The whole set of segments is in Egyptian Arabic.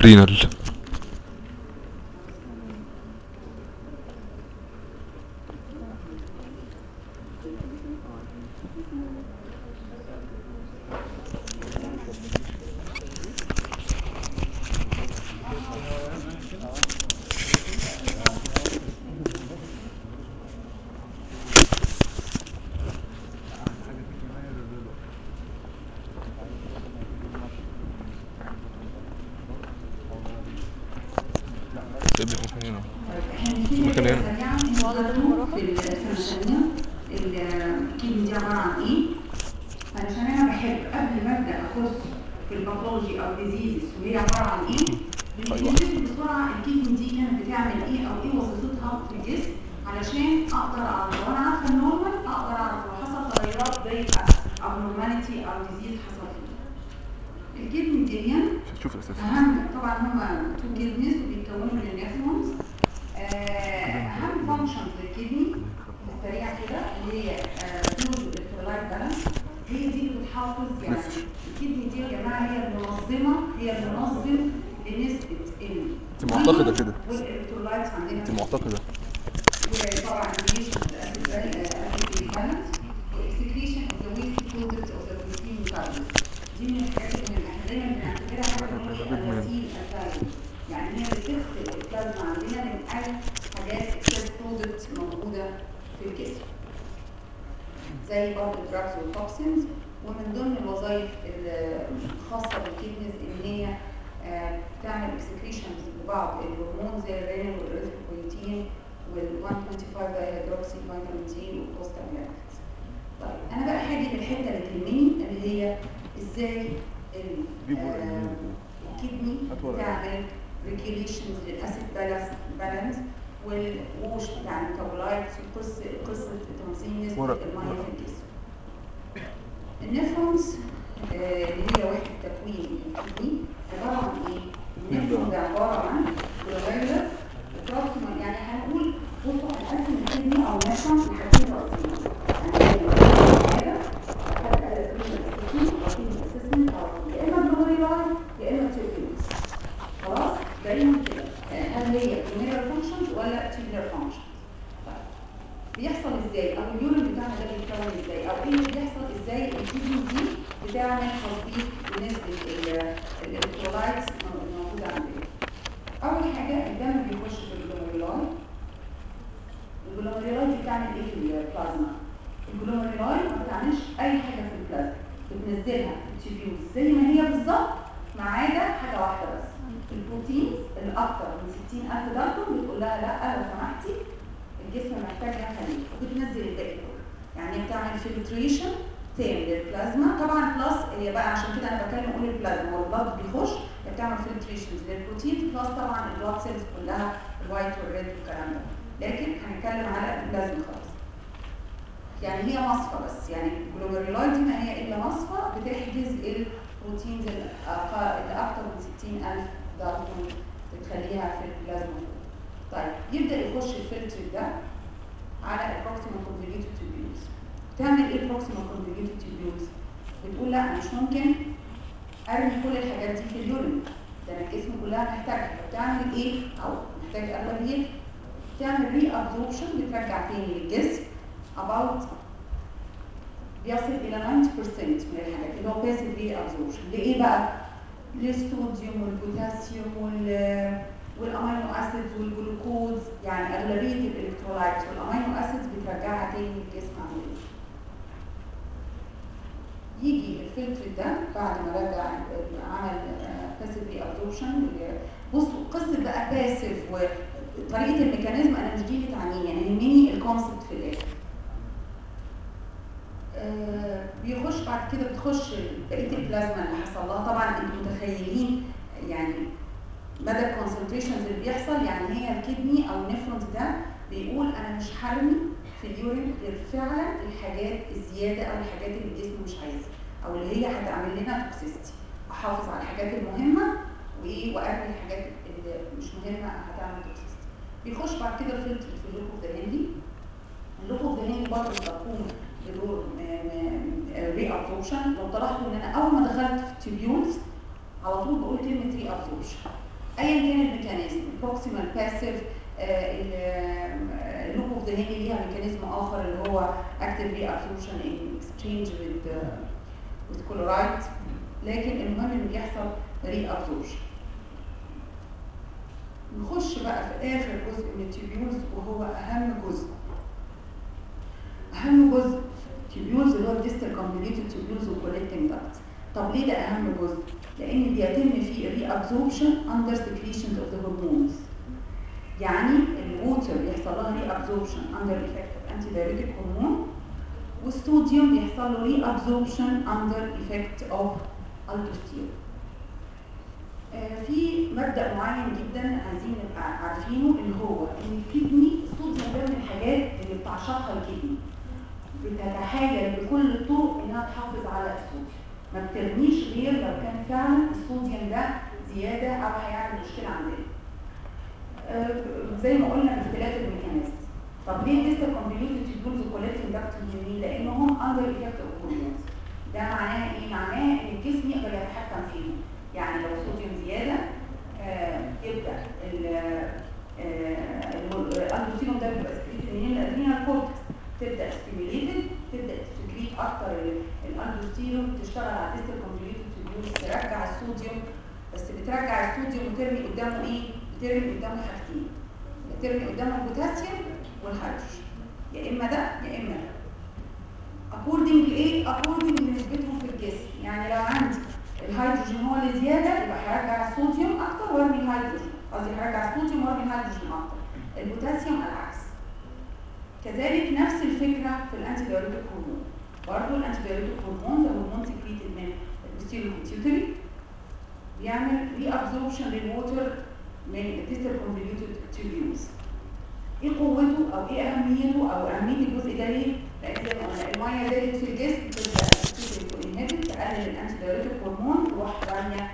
رينال مكان هنا في الثانية الكيمي دي عبارة عن ايه؟ علشان انا بحب قبل ما ابدا اخش في الباثولوجي او ديزيزز وهي عبارة عن ايه؟ بنكتشف بسرعة الكيدني دي كانت بتعمل ايه او ايه وظيفتها في الجسم علشان اقدر اعرف لو انا عارفة النورمال اقدر اعرف لو حصل تغيرات زي abnormality او ديزيز حصل فيه. الكيدني دي شوف الاساس اهم طبعا هما تو كيدنيز بيتكونوا من النيفرونز اهم فانكشنز للكدني سريعه كده اللي هي فلويد الكترولايت بالانس هي دي اللي بتحافظ يعني الكدني دي يا جماعه هي المنظمه هي المنظم لنسبه ال انت معتقده كده والالكترولايتس عندنا انت معتقده وطبعا الريليشن بالانس والاكسكريشن اوف ذا ويست برودكت اوف ذا بروتين ميتابوليزم دي من الحاجات اللي احنا دايما بنعتبرها حاجه من الغسيل الثاني يعني هي بتغسل البلازما عندنا من اي حاجات اكسس برودكت موجوده في الجسم زي برضه الدراجز والتوكسينز ومن ضمن الوظائف الخاصه بالكيدنيز ان هي آه، تعمل اكسكريشنز لبعض الهرمون زي الرينال والاريثروبويتين وال 125 دايهيدروكسي فيتامين سي والكوستامينز طيب انا بقى هاجي للحته اللي تهمني اللي هي ازاي ال- آه، الكدني تعمل ريجيليشنز للاسيد بالانس والوش بتاع الميتابولايتس وقصه قصه تنظيم نسبه ورق- الميه ورق. في الجسم. النفرونز آه، اللي هي وحده تكوين الكدني عباره عن ايه؟ النفرون ده عباره عن جلوميرولر وبروكسيمال يعني هنقول بصوا هنقسم الكدني او النفرون لحاجتين رئيسيين يعني هي يا اما جلوميرولاي يا اما تيوبيولز خلاص دايما كده هل هي جلوميرال فانكشنز ولا تيوبولار فانكشنز بيحصل ازاي او اليورين بتاعنا ده بيتكون ازاي او ايه اللي بيحصل ازاي الكيدني دي بتعمل تظبيط بنسبه ال- الالكترولايتس الموجوده عندنا اول حاجه الدم بيخش في الجلوميرولاي الجلوميرولاي دي بتعمل ايه في البلازما الجلوميرولاي ما بتعملش اي حاجه في البلازما بتنزلها في التيبيوز زي ما هي بالظبط ما عدا حاجه واحده بس البروتين الاكثر من 60000 دالتون بتقول لها لا لو سمحتي الجسم محتاجها خليج وبتنزل الباقي كله يعني هي بتعمل فلتريشن تام للبلازما طبعا بلس هي بقى عشان كده انا بتكلم اقول البلازما والبلاد بيخش هي بتعمل فلتريشن للبروتين بلس طبعا البلاد سيلز كلها الوايت والريد والكلام ده لكن هنتكلم على البلازما خلاص يعني هي مصفى بس يعني الجلوميرولاي دي ما هي الا مصفى بتحجز البروتينز الأق- اللي اكتر من 60000 دالتون بتخليها في البلازما طيب يبدا يخش الفلتر ده على البروكسيمال كونجيجيتد تيوبيولز تعمل ايه البروكسيمال كونجيجيتد تيوبيولز بتقول لا أنا مش ممكن ارمي كل الحاجات دي في اليورين ده انا الجسم كلها محتاجها بتعمل ايه او محتاج اغلبيه تعمل ري ابزوربشن بترجع تاني للجسم about بيصل الى 90% من الحاجات اللي هو باسيف ري ابزوربشن لايه بقى؟ للصوديوم والبوتاسيوم وال والامينو اسيدز والجلوكوز يعني اغلبيه الالكترولايتس والامينو اسيدز بترجعها تاني للجسم عندنا يجي الفلتر ده بعد ما رجع عمل باسيف ري ابزوربشن بصوا قصه بقى باسيف وطريقه الميكانيزم انا مش دي اللي تعنيني انا يهمني الكونسبت في الاخر آه، بيخش بعد كده بتخش بقيه البلازما اللي حصل لها طبعا انتوا متخيلين يعني مدى الكونسنتريشنز اللي بيحصل يعني هي الكدني او النفرونز ده بيقول انا مش هرمي في اليورين غير فعلا الحاجات الزياده او الحاجات اللي الجسم مش عايزها او اللي هي هتعمل لنا توكسيستي احافظ على الحاجات المهمه وايه وارمي الحاجات اللي مش مهمه هتعمل توكسيستي بيخش بعد كده الفلتر في اللوب اوف ذا هندي اللوب اوف ذا هندي برضه بتقوم بدور ري ابزوربشن لو طلعتوا ان انا اول ما دخلت في التيبيولز على طول بقول كلمه ري ابزوربشن ايا كان الميكانيزم البروكسيمال باسيف اللوب اوف ذا هينج ليها ميكانيزم اخر اللي هو اكتف ري ابسوربشن ان اكسشينج وذ وذ كلورايد لكن المهم ان بيحصل ري ابسوربشن نخش بقى في اخر جزء من التيبيولز وهو اهم جزء اهم جزء تيبيولز اللي هو الديستال كومبليتد تيبيولز وكوليكتنج داكتس طب ليه ده اهم جزء لان بيتم فيه الري ابزوربشن اندر سكريشن اوف ذا هرمونز يعني الووتر بيحصل لها ري ابزوربشن اندر افكت اوف انتي دايريتيك هرمون والصوديوم بيحصل له ري ابزوربشن اندر افكت اوف الدوستيرون في مبدا معين جدا عايزين نبقى عارفينه اللي هو ان الكدني الصوديوم ده من الحاجات اللي بتعشقها الكدني بتتحايل بكل الطرق انها تحافظ على الصوديوم ما بترميش غير لو كان فعلا الصوديوم ده زياده او هيعمل مشكله عندنا آه، زي ما قلنا اختلاف الميكانيزم طب ليه لسه كومبليوتد تيبولز وكوليكتنج داكت مهمين لانهم اندر افكت اوف هرمونز ده معناه ايه معناه ان الجسم يقدر يتحكم فيهم يعني لو صوديوم زياده آه، يبدا الاندوثيلوم ده بيبقى سكريت منين الادرينال كورتكس تبدا ستيميليتد تبدا تسكريت اكتر الاندوثيلوم تشتغل على الديستال كومبليوتد تيبولز ترجع الصوديوم بس بترجع الصوديوم وترمي قدامه ايه؟ بترمي قدامه حاجتين بترمي قدامه البوتاسيوم والهيدروجين يا اما ده يا اما ده اكوردنج لايه؟ اكوردنج لنسبتهم في الجسم يعني لو عندي الهيدروجين هو اللي زياده يبقى هرجع الصوديوم اكتر وارمي الهيدروجين قصدي هرجع الصوديوم وارمي الهيدروجين اكتر البوتاسيوم العكس كذلك نفس الفكره في الانتي دايوريتيك هرمون برضه الانتي دايوريتيك هرمون ده هرمون سكريتد من البوستيريو بيتيوتري بيعمل ري ابزوربشن للووتر من الديستال كونفوليوتد تيوبيولز ايه قوته او ايه اهميته او اهميه الجزء ده ليه؟ لان زي ما قلنا الميه زادت في الجسم تبدا انهبت تقلل الانتي دايوريتيك هرمون تروح راميه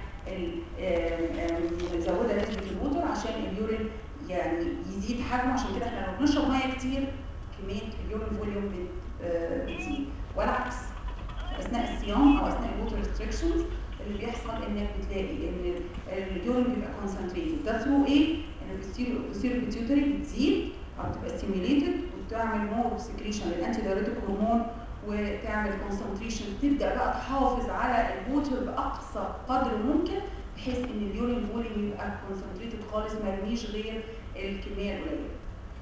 مزوده نسبه الووتر عشان اليورين يعني يزيد حجمه عشان كده احنا لما بنشرب ميه كتير كميه اليورين فوليوم بتزيد والعكس اثناء الصيام او اثناء الووتر ريستريكشنز اللي بيحصل انك بتلاقي ان اليورين بيبقى كونسنتريتد ده ثرو ايه؟ ان البوستيريو بيتيوتري بتزيد او بتبقى ستيميليتد وبتعمل مور سكريشن للانتي دايوريتيك هرمون وتعمل كونسنتريشن تبدا بقى تحافظ على الووتر باقصى قدر ممكن بحيث ان اليورين فوليوم يبقى كونسنتريتد خالص ما يرميش غير الكميه القليله.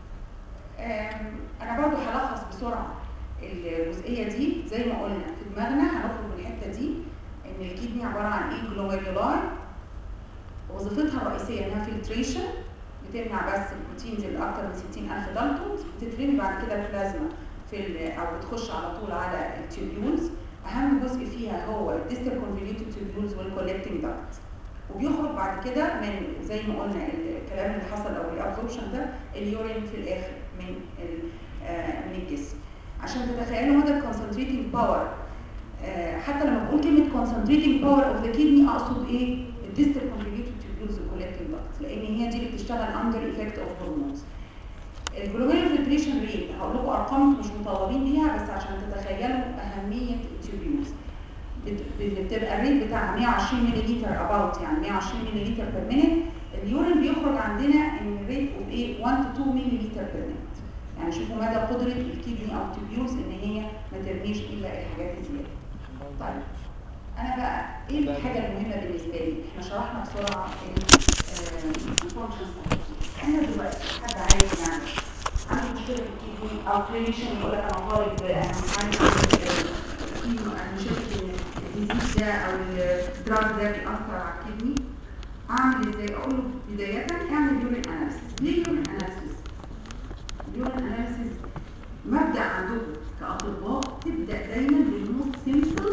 انا برضو هلخص بسرعه الجزئيه دي زي ما قلنا في دماغنا هنخرج من الحته دي ان الكدني عباره عن ايه جلوميرولاي وظيفتها الرئيسيه انها فلتريشن بتمنع بس البروتينز اللي اكتر من 60000 دالتون بتترمي بعد كده البلازما في او بتخش على طول على التيوبيولز اهم جزء فيها هو الديستال كونفوليوتد تيوبيولز والكولكتنج داكت وبيخرج بعد كده من زي ما قلنا الكلام اللي حصل او الابزوربشن ده اليورين في الاخر من من الجسم عشان تتخيلوا مدى الكونسنتريتنج باور حتى لما بقول كلمه concentrating power of the kidney اقصد ايه الديستال كونفوليوتد تيوبيولز والكولكتنج داكت لان هي دي اللي بتشتغل اندر ايفكت اوف هرمونز الجلوميرو فلتريشن ريت هقول لكم ارقام مش مطالبين بيها بس عشان تتخيلوا اهميه التيوبيولز بتبقى الريت بتاع 120 ملل اباوت يعني 120 ملل بير مينيت اليورين بيخرج عندنا ان ريت اوف ايه 1 تو 2 ملل بير مينيت يعني شوفوا مدى قدره الكدني او التيوبيولز ان هي ما ترميش الا الحاجات الزياده طيب انا بقى ايه الحاجه المهمه بالنسبه لي احنا شرحنا بسرعه الفانكشنز انا دلوقتي حد عايز يعني عنده مشكله في الكدني او كلينيشن يقول لك انا طالب انا عندي انا شفت ان الديزيز ده او الدراج ده بيأثر على الكدني اعمل ازاي اقول له بدايه اعمل يورين اناليسيس ليه يورين اناليسيس اليورين اناليسيس مبدا عندكم كاطباء تبدا دايما بالموست سيمبل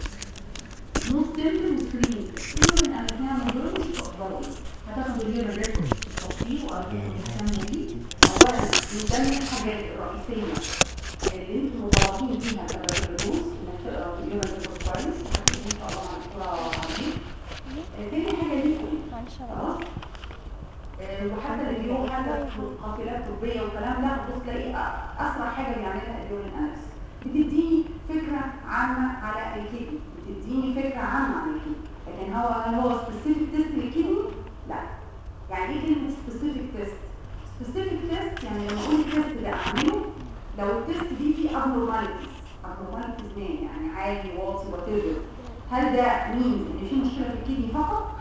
موست سيمبل سكريننج اليورين انا هعمل يورين مش هتقدروا هتاخد اليورين ريكورد تحطيه وهتعملوا بيه اولا من ضمن الحاجات الرئيسيه اللي انتم مطالبين بيها كبكالوريوس انك تقرا اليورين ريكورد كويس ان شاء الله هنقرا عليه تاني حاجه ليكم خلاص وحتى اليوم حتى قافلات طبيه والكلام ده هتبص تلاقي اسرع حاجه بيعملها اليورين اناليسيس بتديني فكره عامه على الكدني بتديني فكره عامه عن الكدني لكن هو هل هو سبيسيفيك تيست للكدني؟ لا يعني ايه كلمه سبيسيفيك تيست سبيسيفيك تيست يعني لما اقول التيست ده اعمله لو التيست دي فيه abnormalities abnormalities مين يعني عالي واطي whatever هل ده مين ان في مشكله في الكدني فقط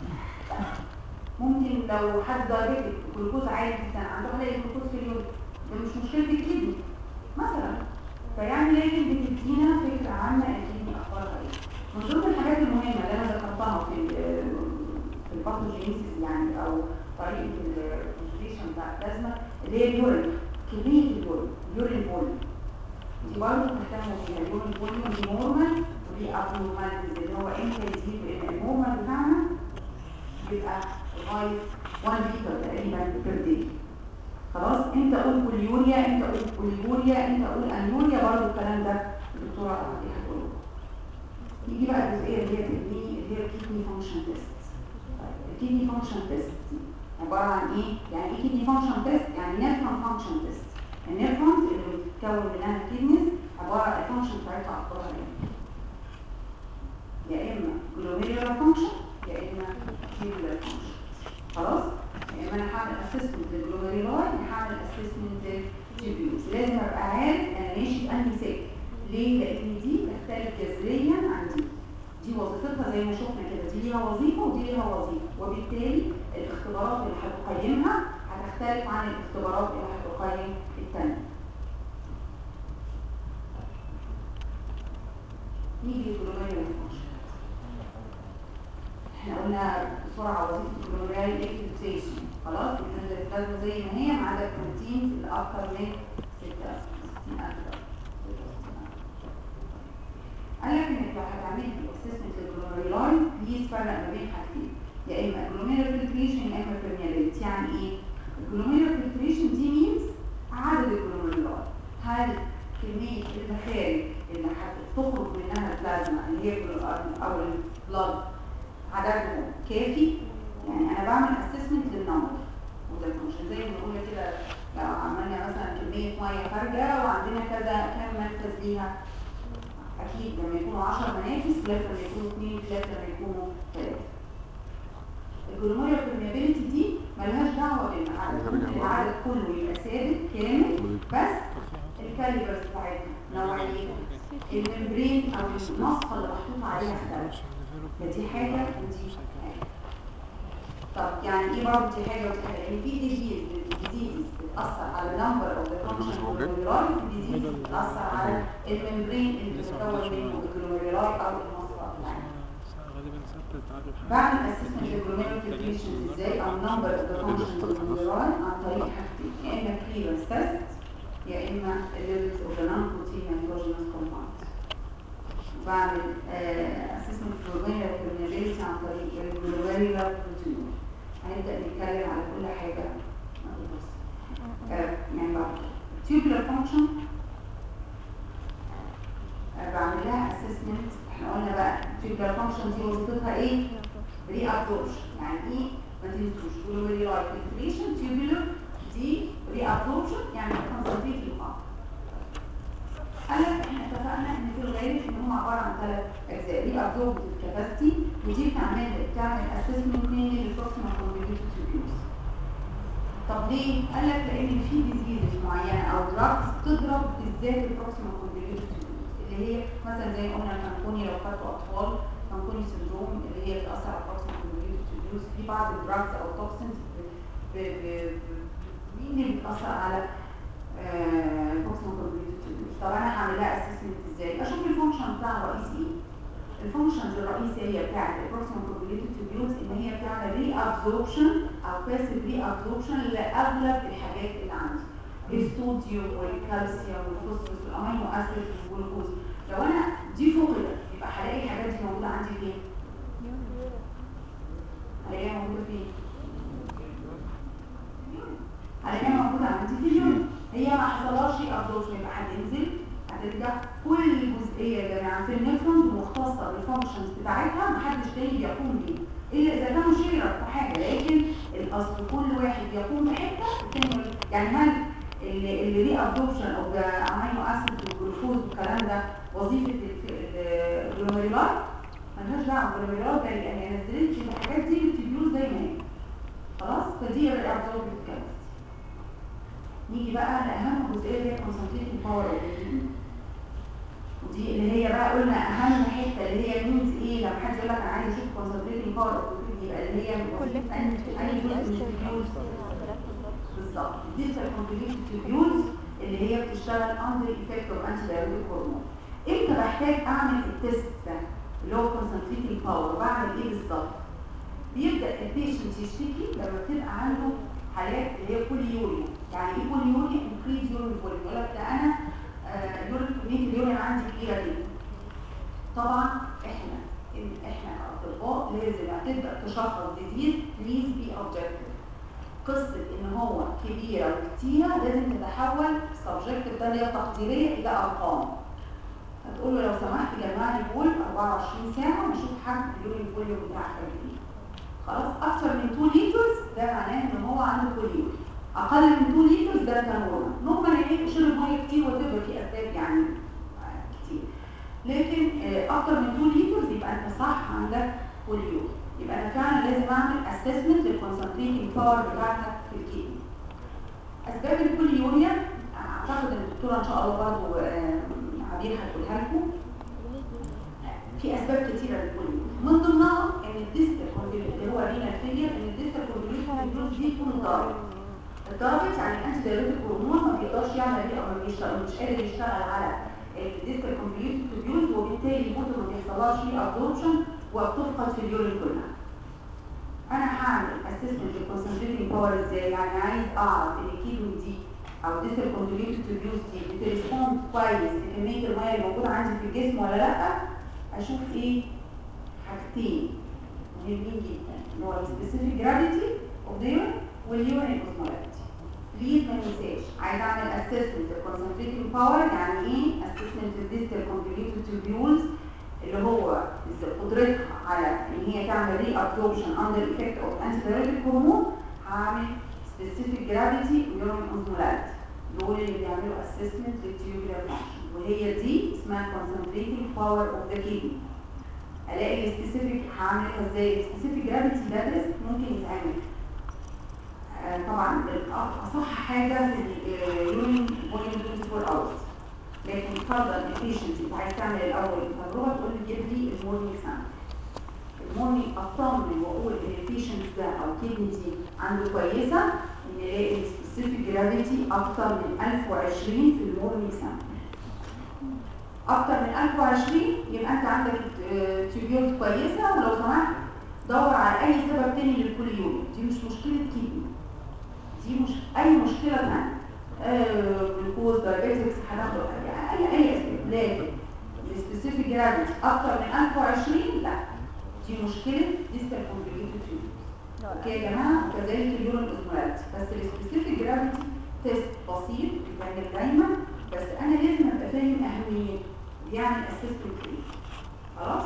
ممكن لو حد دايبيتك جلوكوز عالي جدا عنده عالي جلوكوز في اليوم ده مش مشكله في الكدني مثلا فيعني لازم بتدينا فكره عامه الكدني اخبارها ايه من ضمن الحاجات المهمه اللي انا ذكرتها في ال- في الباثوجينيسيس يعني او طريقه الكونجيشن بتاع البلازما اللي هي اليورين كميه اليورين اليورين فوليوم دي برضه بتهتموا فيها اليورين فوليوم دي نورمال ودي ابنورماليتيز اللي هو امتى يزيد لان النورمال بتاعنا بيبقى لغايه 1 لتر تقريبا بير داي خلاص امتى اقول كوليوريا امتى اقول كوليوريا امتى اقول انيوريا برضه الكلام ده الدكتوره دي هتقوله يجي بقى الجزئيه اللي هي الكدني اللي هي الكدني فانكشن تيست الكدني فانكشن تيست عباره عن ايه يعني ايه كدني فانكشن تيست يعني نيرفرون فانكشن تيست النيرفرونز اللي بتتكون منها الكدنيز عباره عن الفانكشن بتاعتها اخبارها ايه يا اما جلوميرولار فانكشن يا اما تيوبولار فانكشن خلاص يا اما انا هعمل اسسمنت للجلوميرولار يا هعمل اسسمنت للتيوبولز لازم ابقى عارف انا ماشي بانهي سكه ليه لان دي تختلف جذريا عن دي دي وظيفتها زي ما شفنا كده دي ليها وظيفه ودي ليها وظيفه وبالتالي الاختبارات اللي هتقيمها هتختلف عن الاختبارات اللي هتقيم الثانيه نيجي للجلوميرولار فانكشن احنا قلنا بسرعه وظيفه الجلوميرولار اكتيفيشن خلاص بتنزل البلازما زي ما هي ما عدا البروتين اللي اكتر من 66000 قال لك انك لو هتعمل لي اسسمنت للجلوميرولاي بليز فرق ما بين حاجتين يا اما جلوميرال فلتريشن يا اما permeability يعني ايه الجلوميرال فلتريشن دي مينز عدد الجلوميرولاي هل كميه المخارج اللي هتخرج منها البلازما اللي هي الجلو- او البلاد عددهم كافي يعني انا بعمل اسسمنت للنمبر وده الفانكشن زي ما بنقول كده لو عملنا مثلا كميه ميه خارجه وعندنا كذا كام مركز ليها اكيد لما يكونوا 10 منافس غير لما يكونوا 2 غير لما يكونوا 3 الجلوميريا permeability دي ملهاش دعوه بالعدد ممكن العدد كله يبقى ثابت كامل بس الكاليبرز بتاعتها نوعيتها الممبرين او النسخه اللي محطوط عليها اختلف فدي حاجه ودي حاجه طب يعني ايه برضه دي حاجه ودي حاجه يعني في ديزيز ديزيز بتاثر على نمبر اوف ذا فانكشن جلوميرولاي ديزيز بتاثر على الممبرين اللي بتتكون منه الجلوميرولاي او المصفى بتاعتها غالبا ثابت تعرف بعمل اسسمنت للجلوميرول فلتريشن ازاي او نمبر اوف ذا فانكشن جلوميرولاي عن طريق حاجتين يا اما كليرنس تيست يا اما الليفلز اوف ذا نون بروتين نيتروجينوس كومباوند بعمل اسسمنت للجلوميرول فلتريشن عن طريق الجلوميرول بروتين هنبدا نتكلم على كل حاجه بس آه، يعني بعد tubular function آه، بعمل لها اسسمنت احنا قلنا بقى tubular function دي وظيفتها ايه؟ ري ابزوربشن يعني ايه ما تنسوش تقولوا ري لايت فلتريشن tubular دي ري ابزوربشن يعني كونسنتريت للقاع قال لك احنا اتفقنا ان في الغالب ان هم عباره عن ثلاث اجزاء ري ابزوربد كاباسيتي ودي بتعمل بتعمل اسسمنت مين للبروكسيمال كونفوليوتد تيوبيوس طب ليه؟ قال لك لان في ديزيزز معينه او دراجز تضرب بالذات البروكسيمال كونفوليوتد اللي هي مثلا زي ما قلنا الفانكوني لو خدتوا اطفال فانكوني سندروم اللي هي بتاثر على البروكسيمال كونفوليوتد في بعض الدراجز او توكسينز مين اللي بتاثر على البروكسيمال كونفوليوتد طب انا هعمل لها اسسمنت ازاي؟ اشوف الفانكشن بتاع الرئيسي ايه؟ الفانكشنز الرئيسيه بتاعت البروكسيمال كونفوليوتد تيوبيوز ان هي بتعمل ري ابزوربشن او باسيف ري ابزوربشن لاغلب الحاجات اللي عندي الصوديوم والكالسيوم والفوسفورس والامينو اسيد والجلوكوز لو انا دي فقدت يبقى هلاقي الحاجات دي موجوده عندي فين؟ هلاقيها موجوده فين؟ هلاقيها موجوده عندي في اليوم هي ما حصلهاش ابزوربشن يبقى هتنزل هترجع كل جزئيه يا جماعه في النفرون مختصه بالفانكشنز بتاعتها محدش تاني بيقوم بيها الا اذا كانوا شيرر في حاجه لكن الاصل كل واحد يقوم بحته الثاني يعني هل اللي اللي ليه ابزوربشن او امينو اسيد والجلوكوز والكلام ده وظيفه الجلوميرولار ملهاش دعوه بالجلوميرولار ده لان هي نزلتش الحاجات دي بالتبيوز زي ما هي خلاص فدي الابزوربنت كاباسيتي نيجي بقى لاهم جزئيه اللي هي concentrating باور اوف ودي اللي هي بقى قلنا اهم حته اللي هي مينز ايه لما حد يقول لك انا عايز اشوف concentrating باور اوف يبقى اللي هي كلها اي أي جزء من الفيوز بالظبط الديجيتال كونتريبيوت تيوبيولز اللي هي بتشتغل اندر ايفكت اوف انتي دايوريتيك هرمون امتى بحتاج اعمل التيست ده اللي هو كونسنتريتنج باور بعمل ايه بالظبط بيبدا البيشنت يشتكي لما بتبقى عنده حالات اللي هي بوليوريا يعني ايه بوليوريا انكريز يورين فوليوم يقول لك ده انا آه، يورين كميه اليورين عندي كبيره جدا طبعا احنا إن- احنا اطباء لازم هتبدا تشخص ديزيز بليز بي اوبجكتيف قصه ان هو كبيره وكتيره لازم تتحول سبجكتيف ده اللي هي تقديريه الى ارقام هتقول له لو سمحت جمع لي بول 24 ساعه ونشوف حجم اليورين فوليوم بتاعك قد ايه خلاص اكتر من 2 لترز ده معناه ان هو عنده بوليوريا اقل من 2 لترز ده كان نورمال نورمال يعني شرب ميه كتير وتبقى في اسباب يعني آه، كتير لكن آه، اكتر من 2 لترز يبقى انت صح عندك بوليوريا يبقى انا فعلا لازم اعمل اسسمنت للكونسنتريتنج باور بتاعتك في الكيدني اسباب البوليوريا اعتقد ان الدكتوره ان شاء الله برضه آه، عبير هتقولها لكم في اسباب كتيره للبوليوريا من ضمنها ان الديستال كونفيوليوس اللي هو رينا فيلير ان الديستال كونفيوليوس دي تكون ضارب اتضربت يعني الانتي دايوريتيك هرمون ما بيقدرش يعمل بيه او ما بيشتغل مش قادر يشتغل على الديستال كونفيوليوس تبيوز وبالتالي الموتور ما بيحصلهاش فيه ابزوربشن وبتفقد في اليورين كلها انا هعمل اسسمنت للكونسنتريتنج باور ازاي يعني عايز اعرف ان الكيدني دي او ديستال كونفيوليوس تبيوز دي بتريسبوند كويس لكميه الميه الموجوده عندي في الجسم ولا لا اشوف ايه حاجتين مهمين جدا اللي هو السبيسيفيك جرافيتي اوف ذا يورين واليورين اوزمولاريتي بليز ما ننساش عايز اعمل اسسمنت للكونسنتريتنج باور يعني ايه اسسمنت للديستال كونفيوليوس تيوبيولز اللي هو قدرتها على ان هي تعمل ري ابزوربشن اندر افكت اوف انتي دايوريتيك هرمون هعمل سبيسيفيك جرافيتي ويورين اوزمولاريتي دول اللي بيعملوا اسسمنت للتيوبولار فانكشن وهي دي اسمها concentrating power of the kidney الاقي السبيسيفيك هعملها ازاي السبيسيفيك جرافيتي ده تيست ممكن يتعمل آه، طبعا الأ- اصح حاجه في اليورين فوليوم 24 اورز لكن فرضا ان البيشنت انت عايز تعمل الاول التجربه تقول لي جيب لي المورنينج سامبل المورنينج اطمن واقول ان البيشنت ده او كيدني دي عنده كويسه ان الاقي السبيسيفيك جرافيتي اكتر من 1020 في المورنينج سامبل اكتر من 1020 يبقى انت عندك تيوبيولز كويسه ولو سمحت دور على اي سبب تاني للبوليوريا دي مش مشكله كيدني دي مش اي مشكله ثانيه جلوكوز دايابيتكس هناخد اي اي اسباب لكن السبيسيفيك جرافيتي اكتر من 1020 لا دي مشكله ديستال كومبليكيتد اوكي يا جماعه وكذلك اليورين اوزمولاريتي بس السبيسيفيك جرافيتي تيست بسيط بيتعمل دايما بس انا لازم ابقى فاهم اهميته بيعمل اسسمنت ايه خلاص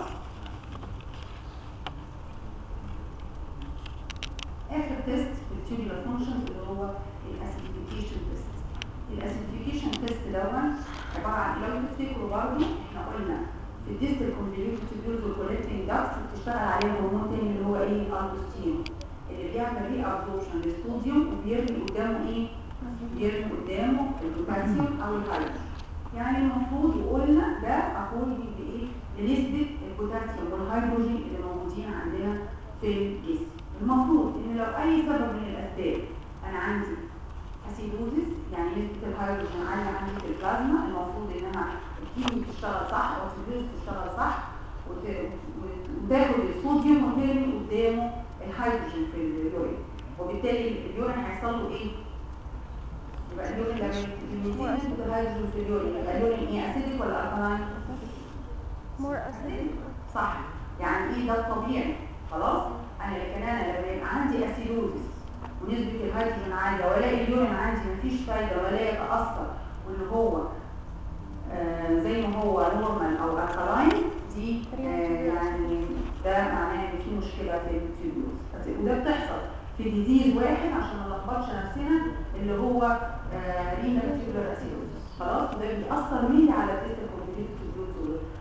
اخر تيست في التيوبولار فانكشن اللي هو الاسيديفيكيشن تيست الاسيديفيكيشن تيست دوت عباره عن لو تفتكروا برضه احنا قلنا في الديستال كومبليوت تيوبولز والكوليكتنج داكس بتشتغل عليه هرمون تاني اللي هو ايه الالدوستيرون اللي بيعمل ري ابزوربشن للصوديوم وبيرمي قدامه ايه بيرمي قدامه البوتاسيوم او الهيدروجين يعني المفروض يقولنا ده اكوردنج بايه لنسبه البوتاسيوم والهيدروجين اللي موجودين عندنا في الجسم المفروض ان لو اي سبب من الاسباب انا عندي اسيدوزيس يعني نسبه الهيدروجين عاليه عندي في البلازما المفروض انها الكيمي تشتغل صح او السيدوزيس تشتغل صح وت- وتاخد الصوديوم وترمي قدامه الهيدروجين في اليورين وبالتالي اليورين هيحصل له ايه؟ يبقى اليورين لما يزيد نسبه الهيدروجين في اليورين يبقى اليورين ايه اسيدك ولا الكلاين؟ مور اسيد صح يعني ايه ده الطبيعي خلاص انا لكن انا لما يبقى عندي اسيدوزيس ونسبه الهيدروجين عاليه والاقي اليورين عندي مفيش فايده ولا يتاثر وان هو آه زي ما هو نورمال او الكلاين دي آه يعني ده معناه ان في مشكله في التيوبيوز وده بتحصل في ديزيز واحد عشان ما نلخبطش نفسنا اللي هو رينال تيوبولار اسيدوزيس خلاص وده بيأثر مين على الديستال كومبليت تيوبيوز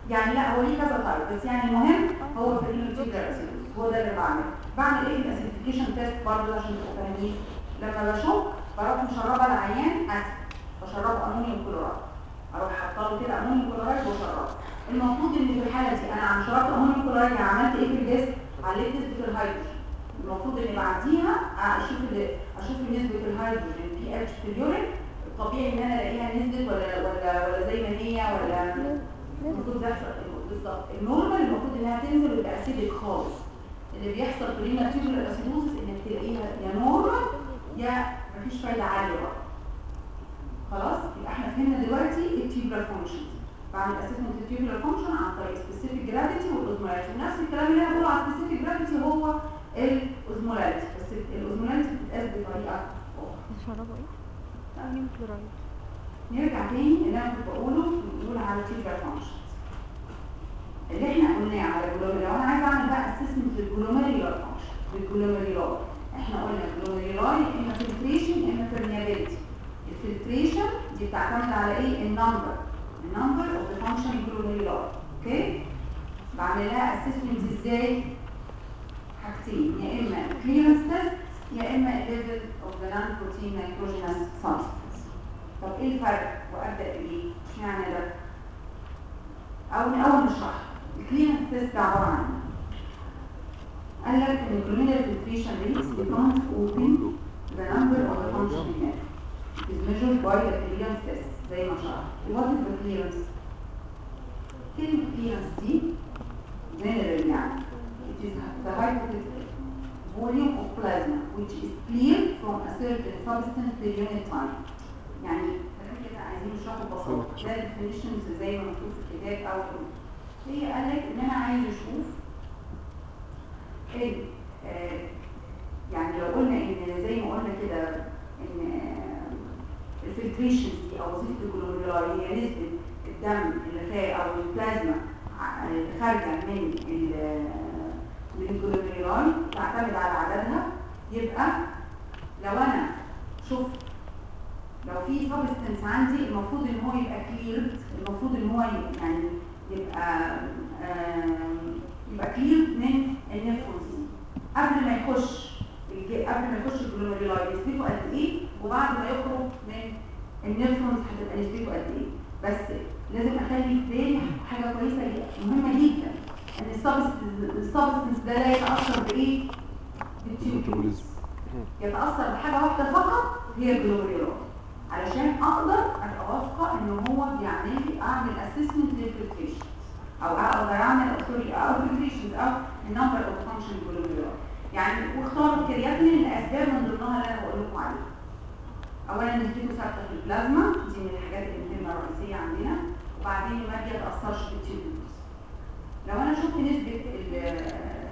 يعني لا هو ليه كذا تايب بس يعني المهم هو البرينال تيوبولار اسيدوز هو ده اللي بعمله بعمل ايه الاسيديفيكيشن تيست برضه عشان تبقوا فاهمين لما بشك بروح مشربه العيان اسيد بشربه امونيوم كلورايد اروح حاطه له كده امونيوم كلورايد واشربه المفروض ان في الحاله دي انا عم شربت امونيوم كلورايد يعني عملت ايه في الجسم عليت نسبه الهيدروجين المفروض ان بعديها اشوف ال- اشوف نسبه الهيدروجين بي اتش في اليورين الطبيعي ان انا الاقيها نزلت ولا ولا ولا زي ما هي ولا المفروض ده يحصل بالظبط النورمال المفروض انها تنزل ويبقى اسيدك خالص اللي بيحصل في الرينا تيوبولار اسيدوزس انك تلاقيها يا نورمال يا مفيش فايده عاليه بقى خلاص يبقى احنا فهمنا دلوقتي التيوبولار فانكشن بعمل اسسمنت التيوبولار فانكشن عن طريق سبيسيفيك جرافيتي والاوزمولاريتي ونفس الكلام اللي انا بقوله على سبيسيفيك جرافيتي هو الاوزمولاريتي بس الاوزمولاريتي بتتقاس بطريقه اخرى بتشربوا ايه؟ امونيوم كلورايد نرجع تاني اللي انا كنت بقوله بنقول على تيوبولار فانكشن اللي احنا قلناه على الجلوميري لو انا عايزه اعمل بقى اسسمنت للجلوميريولار فانكشن للجلوميريولار احنا قلنا الجلوميريولار يا اما فلتريشن يا اما permeability الفلتريشن دي بتعتمد على ايه النمبر النمبر اوف ذا فانكشن جلوميريولار اوكي بعمل لها اسسمنت ازاي حاجتين يا اما كليرنس تيست يا اما ليفل اوف ذا نون بروتين نيتروجينس سبستانس طب ايه الفرق وابدا بايه اشمعنى ده او من اول نشرح الكلينيك تيست عباره عن إيه؟ قال لك ان الكلينيك فلتريشن ريت depends open the number of the function unit is measured by the clearance test زي ما شرحت what is the clearance كلمة clearance دي general يعني it is the hypothetical volume of plasma which is cleared from a certain substance per unit time يعني احنا كده عايزين نشرحه ببساطه ده definitions زي ما مكتوب في الكتاب او هي قال لك ان انا عايز اشوف ال- آه، يعني لو قلنا ان زي ما قلنا كده ان الفلتريشن دي او وظيفه الجلوميرولار هي نسبه الدم اللي خارج او البلازما ع- اللي خارجه من ال- من الجلوميرولار تعتمد على عددها يبقى لو انا شفت لو في سبستنس عندي المفروض ان هو يبقى كليرد المفروض ان هو ي- يعني يبقى آم، يبقى كليرد من النفرونز قبل ما يخش الج- قبل ما يخش الجلوميرولاي نسبته قد ايه وبعد ما يخرج من النفرونز هتبقى نسبته قد ايه بس لازم اخلي في بالي حاجه كويسه جدا مهمه جدا ان السبستنس السبستنس ده لا يتاثر بايه؟ بالتيوبوليزم ميتابوليزم يتأثر بحاجة واحدة فقط هي الجلوميرولار علشان أقدر أبقى واثقة إن هو بيعمل لي أعمل أسسمنت للفلتريشن أو أقدر أعمل سوري أو فلتريشنز أو النمبر أوف فانكشن جلوميرولار يعني واختاروا الكرياتين لأسباب من ضمنها اللي أنا بقول لكم عليها أولا نسبته ثابتة في البلازما دي من الحاجات المهمة الرئيسية عندنا وبعدين ما بيتأثرش بالتيوبولز لو أنا شفت نسبة ال-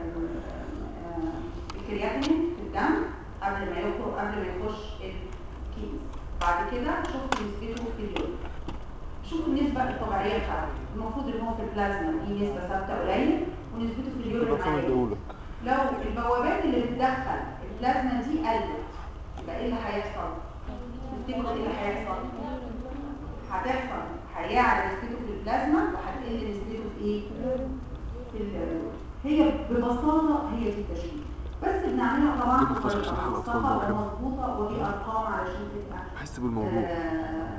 الكرياتين في الدم قبل ما يخرج قبل ما يخش الكيس بعد كده شفت نسبته في اليوم شوف النسبة الطبيعية بتاعته المفروض ان هو في البلازما دي نسبة ثابتة قليل ونسبته في اليورين يبقى كان عالية اديهولك لو البوابات اللي بتدخل البلازما دي قلت يبقى ايه اللي هيحصل؟ تفتكروا ايه اللي هيحصل؟ هتحصل هيعلى نسبته في البلازما وهتقل نسبته في ايه؟ في ال- هي ببساطة هي دي التشكيل بس بنعملها طبعا دي بتخش بطريقة صح الأطفال منسقة بقى. ومظبوطة وبأرقام علشان تبقى حس بالموضوع آه،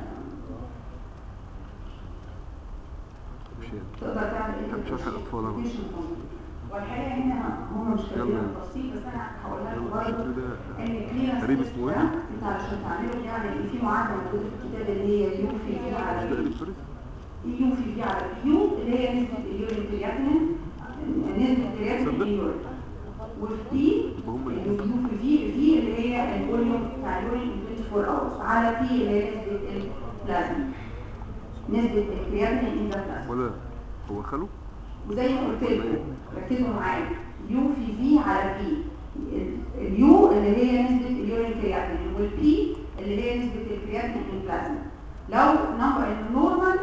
مش يعني. تقدر تعمل ايه كان شرح الأطفال أنا. والحقيقه هنا هم مش كاتبين يلا. التفصيل بس انا هقول لكم يلا برضه الشكل ده ان الكليرنس قريب تيست اسمه ده ايه؟ انت علشان تعمله يعني إيه؟ في معادله موجوده في الكتاب اللي هي يو في في مش ده على الكتريك يو في في على كيو اللي هي نسبه اليورين كرياتين نسبه الكرياتين في اليورين والبي هم اللي يو في في في اللي هي الفوليوم بتاع اليورين 24 اورز على بي اللي هي نسبه البلازما نسبه الكرياتين ان ذا بلازما ولا هو خاله وزي ما قلت لكم ركزوا معايا يو في في على بي اليو اللي هي نسبة اليورين كرياتين والبي اللي هي نسبة الكرياتين في البلازما لو نمبر النورمال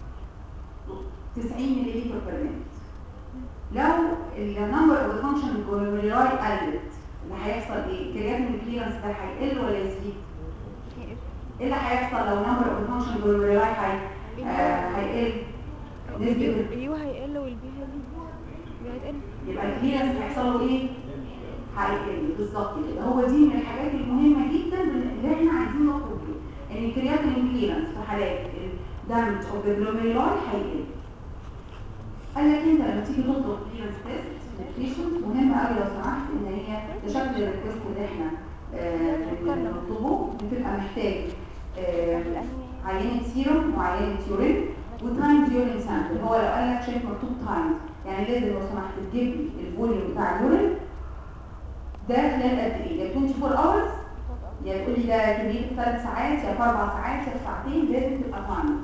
90 ملي لتر بير مينت لو النمبر اوف فانكشن جلوميرولاي قلت اللي هيحصصل ايه؟ الكرياتين كليرنس ده هيقل ولا يزيد؟ ايه اللي هيحصل لو نمبر اوف فانكشن جلوميرولاي هي آه، هيقل؟ نسبة اليو هيقل والبي هيقل هيتقل يبقى الكليرنس هيحصل له ايه؟ هيقل بالظبط كده هو دي من الحاجات المهمه جدا اللي احنا عايزين نخرج بيها ان الكرياتين كليرنس في حالات الدمج اوف ذا جلوميرولاي هيقل قال لك انت لما تيجي تطلب كليرنس تيست مهم قوي لو سمحت ان هي تشكل الريكوست اللي احنا آه، بنطلبه بتبقى محتاج آه، عينة سيروم وعينة يورين وتايم يورين سامبل هو لو قال لك شايف مكتوب تايم يعني لازم لو سمحت تجيب لي الفوليوم بتاع اليورين ده خلال قد ايه؟ يا 24 اورز يا تقول لي ده كمية في ثلاث ساعات يا في اربع ساعات يا في ساعتين لازم تبقى تايمد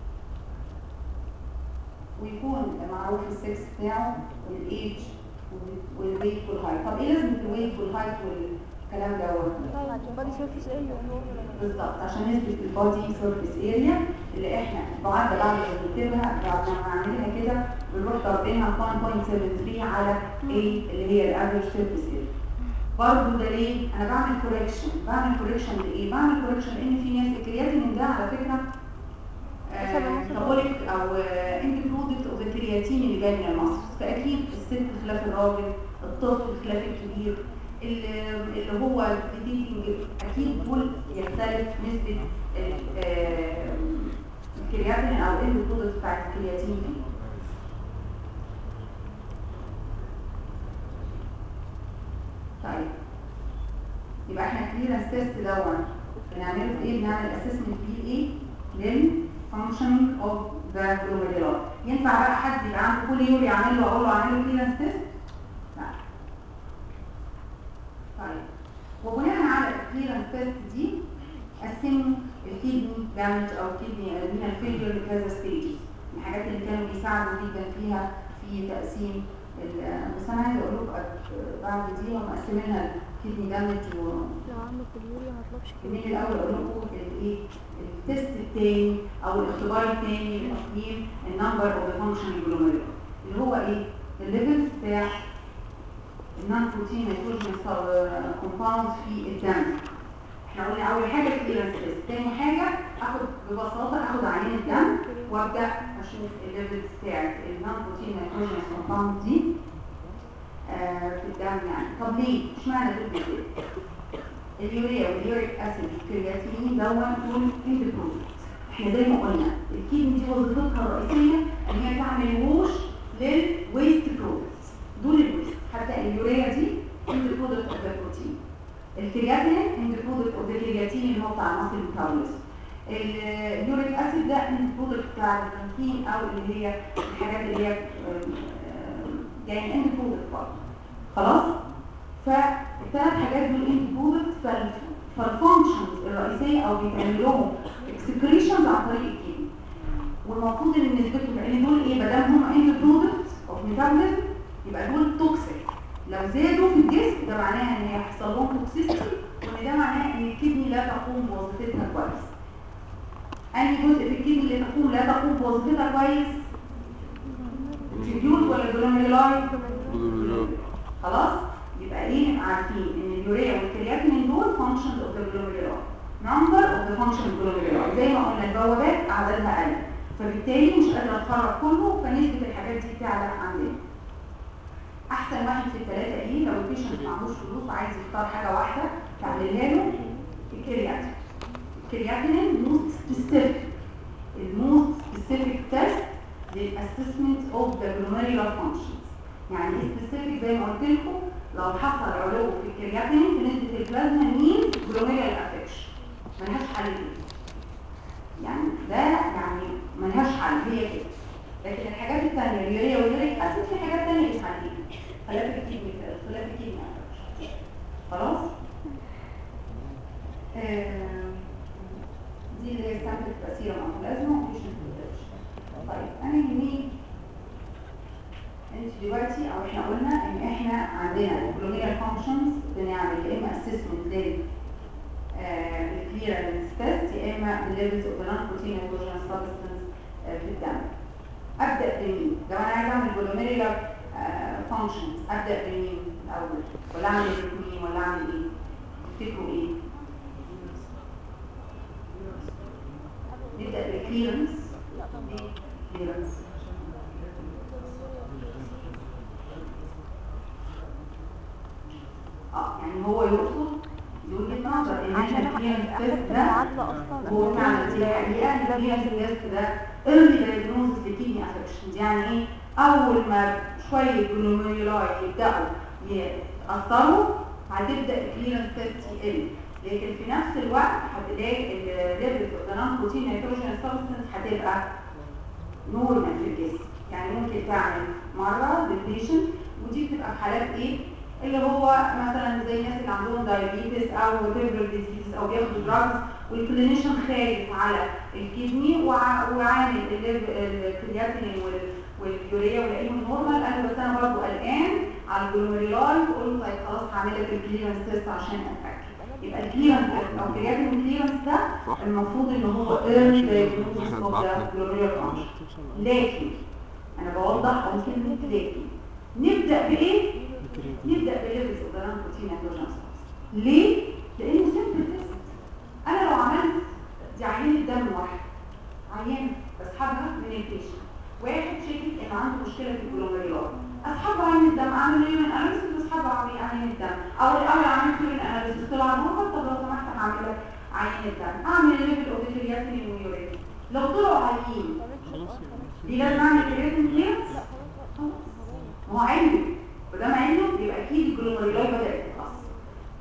ويكون معروف السكس بتاعه والايج والويت والهايت طب ايه لازمه الويت والهايت والكلام دوت؟ بادي سيرفيس اريا بالظبط عشان نثبت البادي سيرفيس اريا اللي احنا بعد بعد ما بنكتبها بعد ما نعملها كده بنروح ضاربينها 1.73 على ايه اللي هي الافريج سيرفيس اريا برضه ده ليه؟ انا بعمل كوريكشن بعمل كوريكشن لايه؟ بعمل كوريكشن لان في ناس الكرياتين ده على فكره كابوليك او انت برودكت اوف الكرياتين اللي جاي من المصر فاكيد الست خلاف الراجل الطفل خلاف الكبير اللي اللي هو الفيتنج اكيد دول يختلف نسبه ال- آه، الكرياتين او اند برودكت بتاعت الكرياتين فيه طيب يبقى احنا كليرنس تيست دون بنعمله في ايه بنعمل اسسمنت فيه ايه للفانكشننج اوف ذا جلوميرولار ينفع بقى حد يبقى عنده كل يوري يعمل له اقول له اعمل له كليرنس تيست لا طيب وبناء على الكليرنس تيست دي قسموا الكيدني دامج او الكيدني رينال فيلير لكذا ستيجز الحاجات اللي كانوا بيساعدوا جدا فيها في تقسيم ال- بس انا عايزه اقول لكم أك- بعد دي هم مقسمينها الكيدني دامج و لو عندك اليوريا مطلبش من الاول اقول لكم الايه التست الثاني او الاختبار الثاني لتقييم النمبر اوف فانكشن جلوميرول اللي هو ايه الليفل بتاع النون بروتين نيتروجين كومباوند في الدم احنا قلنا اول حاجه الكليرنس تيست ثاني حاجه اخد ببساطه اخد عينه دم وابدا اشوف الليفل بتاعت النون بروتين نيتروجين كومباوند دي آه، في الدم يعني طب ليه؟ اشمعنى دول بالذات؟ اليوريا واليوريك اسيد الكرياتين دون دول اند برودكت احنا زي ما قلنا الكيدني دي وظيفتها الرئيسيه ان هي تعمل ووش للويست برودكتس دول الويست حتى اليوريا دي اند برودكت اوف ذا بروتين الكرياتين اند برودكت اوف ذا كرياتين اللي هو بتاع المصل ميتابوليزم اليوريك اسيد ده اند برودكت بتاع البروتين او اللي هي الحاجات اللي هي آم، آم، يعني اند برودكت برضه خلاص فالثلاث حاجات دول انت برودكت فالفانكشنز الرئيسيه او بيتعمل لهم اكسكريشنز عن طريق الكيمياء والمفروض ان نسبتهم لان دول ايه ما دام هم انت برودكت اوف ميتابوليزم يبقى دول توكسيك لو زادوا في الجسم ده معناها ان هيحصل لهم توكسيسيتي وان ده معناه ان الكدني لا تقوم بوظيفتها كويس انهي جزء في الكدني اللي تقوم لا تقوم بوظيفتها كويس الفيديول ولا الجلوميرولاي جلوميرولار. خلاص يبقى ايه عارفين ان اليوريا والكرياتين دول فانكشنز اوف ذا جلوميرولاي نمبر اوف ذا فانكشن جلوميرولاي زي ما قلنا البوابات عددها قل فبالتالي مش قادره اتخرج كله فنسبه الحاجات دي بتعلى عندنا احسن واحد في الثلاثه ايه لو البيشنت معهوش فلوس وعايز يختار حاجه واحده تعملها له الكرياتين الكرياتين موست سبيسيفيك الموست سبيسيفيك تيست للاسسمنت اوف ذا جلوميرولار فانكشنز يعني ايه سبيسيفيك زي ما قلت لكم لو حصل علو في الكرياتين في نسبه البلازما مين جلوميرال افكشن ملهاش حل كده يعني ده يعني ملهاش حل هي كده لكن الحاجات الثانيه اليوريا واليوريك اسيد في حاجات ثانيه اسمها خلاف الكيدني خلاف الكيدني خلاص آه، دي اللي هي سامبل تاثير البلازما ومفيش طيب انا يهمني انت دلوقتي او احنا قلنا ان احنا عندنا الجلوميرال فانكشنز بنعمل يا اما اسسمنت لل الكليرنس تيست يا اما الليفلز اوف نون بروتين هيدروجين سبستنس في الدم ابدا بمين لو انا عايز اعمل جلوميرال فانكشنز ابدا بمين الاول ولا اعمل الاثنين ولا اعمل ايه تفتكروا ايه نبدا بالكليرنس كليرنس يعني هو يقصد دي وجهه نظر ان عشان احنا الكليرنس اخدت تيست ده المعادلة اصلا هو فعلا دي حقيقه ان الكليرنس تيست ده early diagnosis لكيدني افكشنز يعني ايه اول ما شويه جلوميرولاي يبداوا يأثروا هتبدا الكليرنس تيست يقل لكن في نفس الوقت هتلاقي الليفل اوف ذا نون بروتين نيتروجين سبستنس هتبقى نورمال في الجسم يعني ممكن تعمل مره للبيشنت ودي بتبقى في حالات ايه اللي هو مثلا زي الناس اللي عندهم دايابيتس او ريفر ديزيز او بياخدوا دراجز والكلينيشن خايف على الكدني وع- وعامل الليف- الكرياتينين وال- واليوريا ولاقيهم نورمال قال له بس انا برضه قلقان على الجلوميرولاي وقلت طيب خلاص هعمل لك الكليرنس تيست عشان اتاكد يبقى الكليرنس تيست او كرياتين كليرنس ده صح. المفروض ان هو early diagnosis of the glomerular function لكن انا بوضح عن كلمه لكن نبدا بايه نبدا بليفلز اوف ذا بروتين نيتروجين ليه لانه سيمبل تيست انا لو عملت دي عينه دم واحد عينه بسحبها من البيشنت واحد شاكك ان عنده مشكله في الجلوميرولار اسحب عين الدم اعمل ايه من اناليسيس بسحب عين عين الدم او الاول اعمل كلين اناليسيس طلع نورمال طب لو سمحت هعمل لك عين الدم اعمل ليفل اوف كرياتين ويوريا لو طلعوا عاليين دي لازم اعمل كرياتين كليرنس ما هو علمي ودام علمي يبقى اكيد الجلوميرولاي بدات تتاثر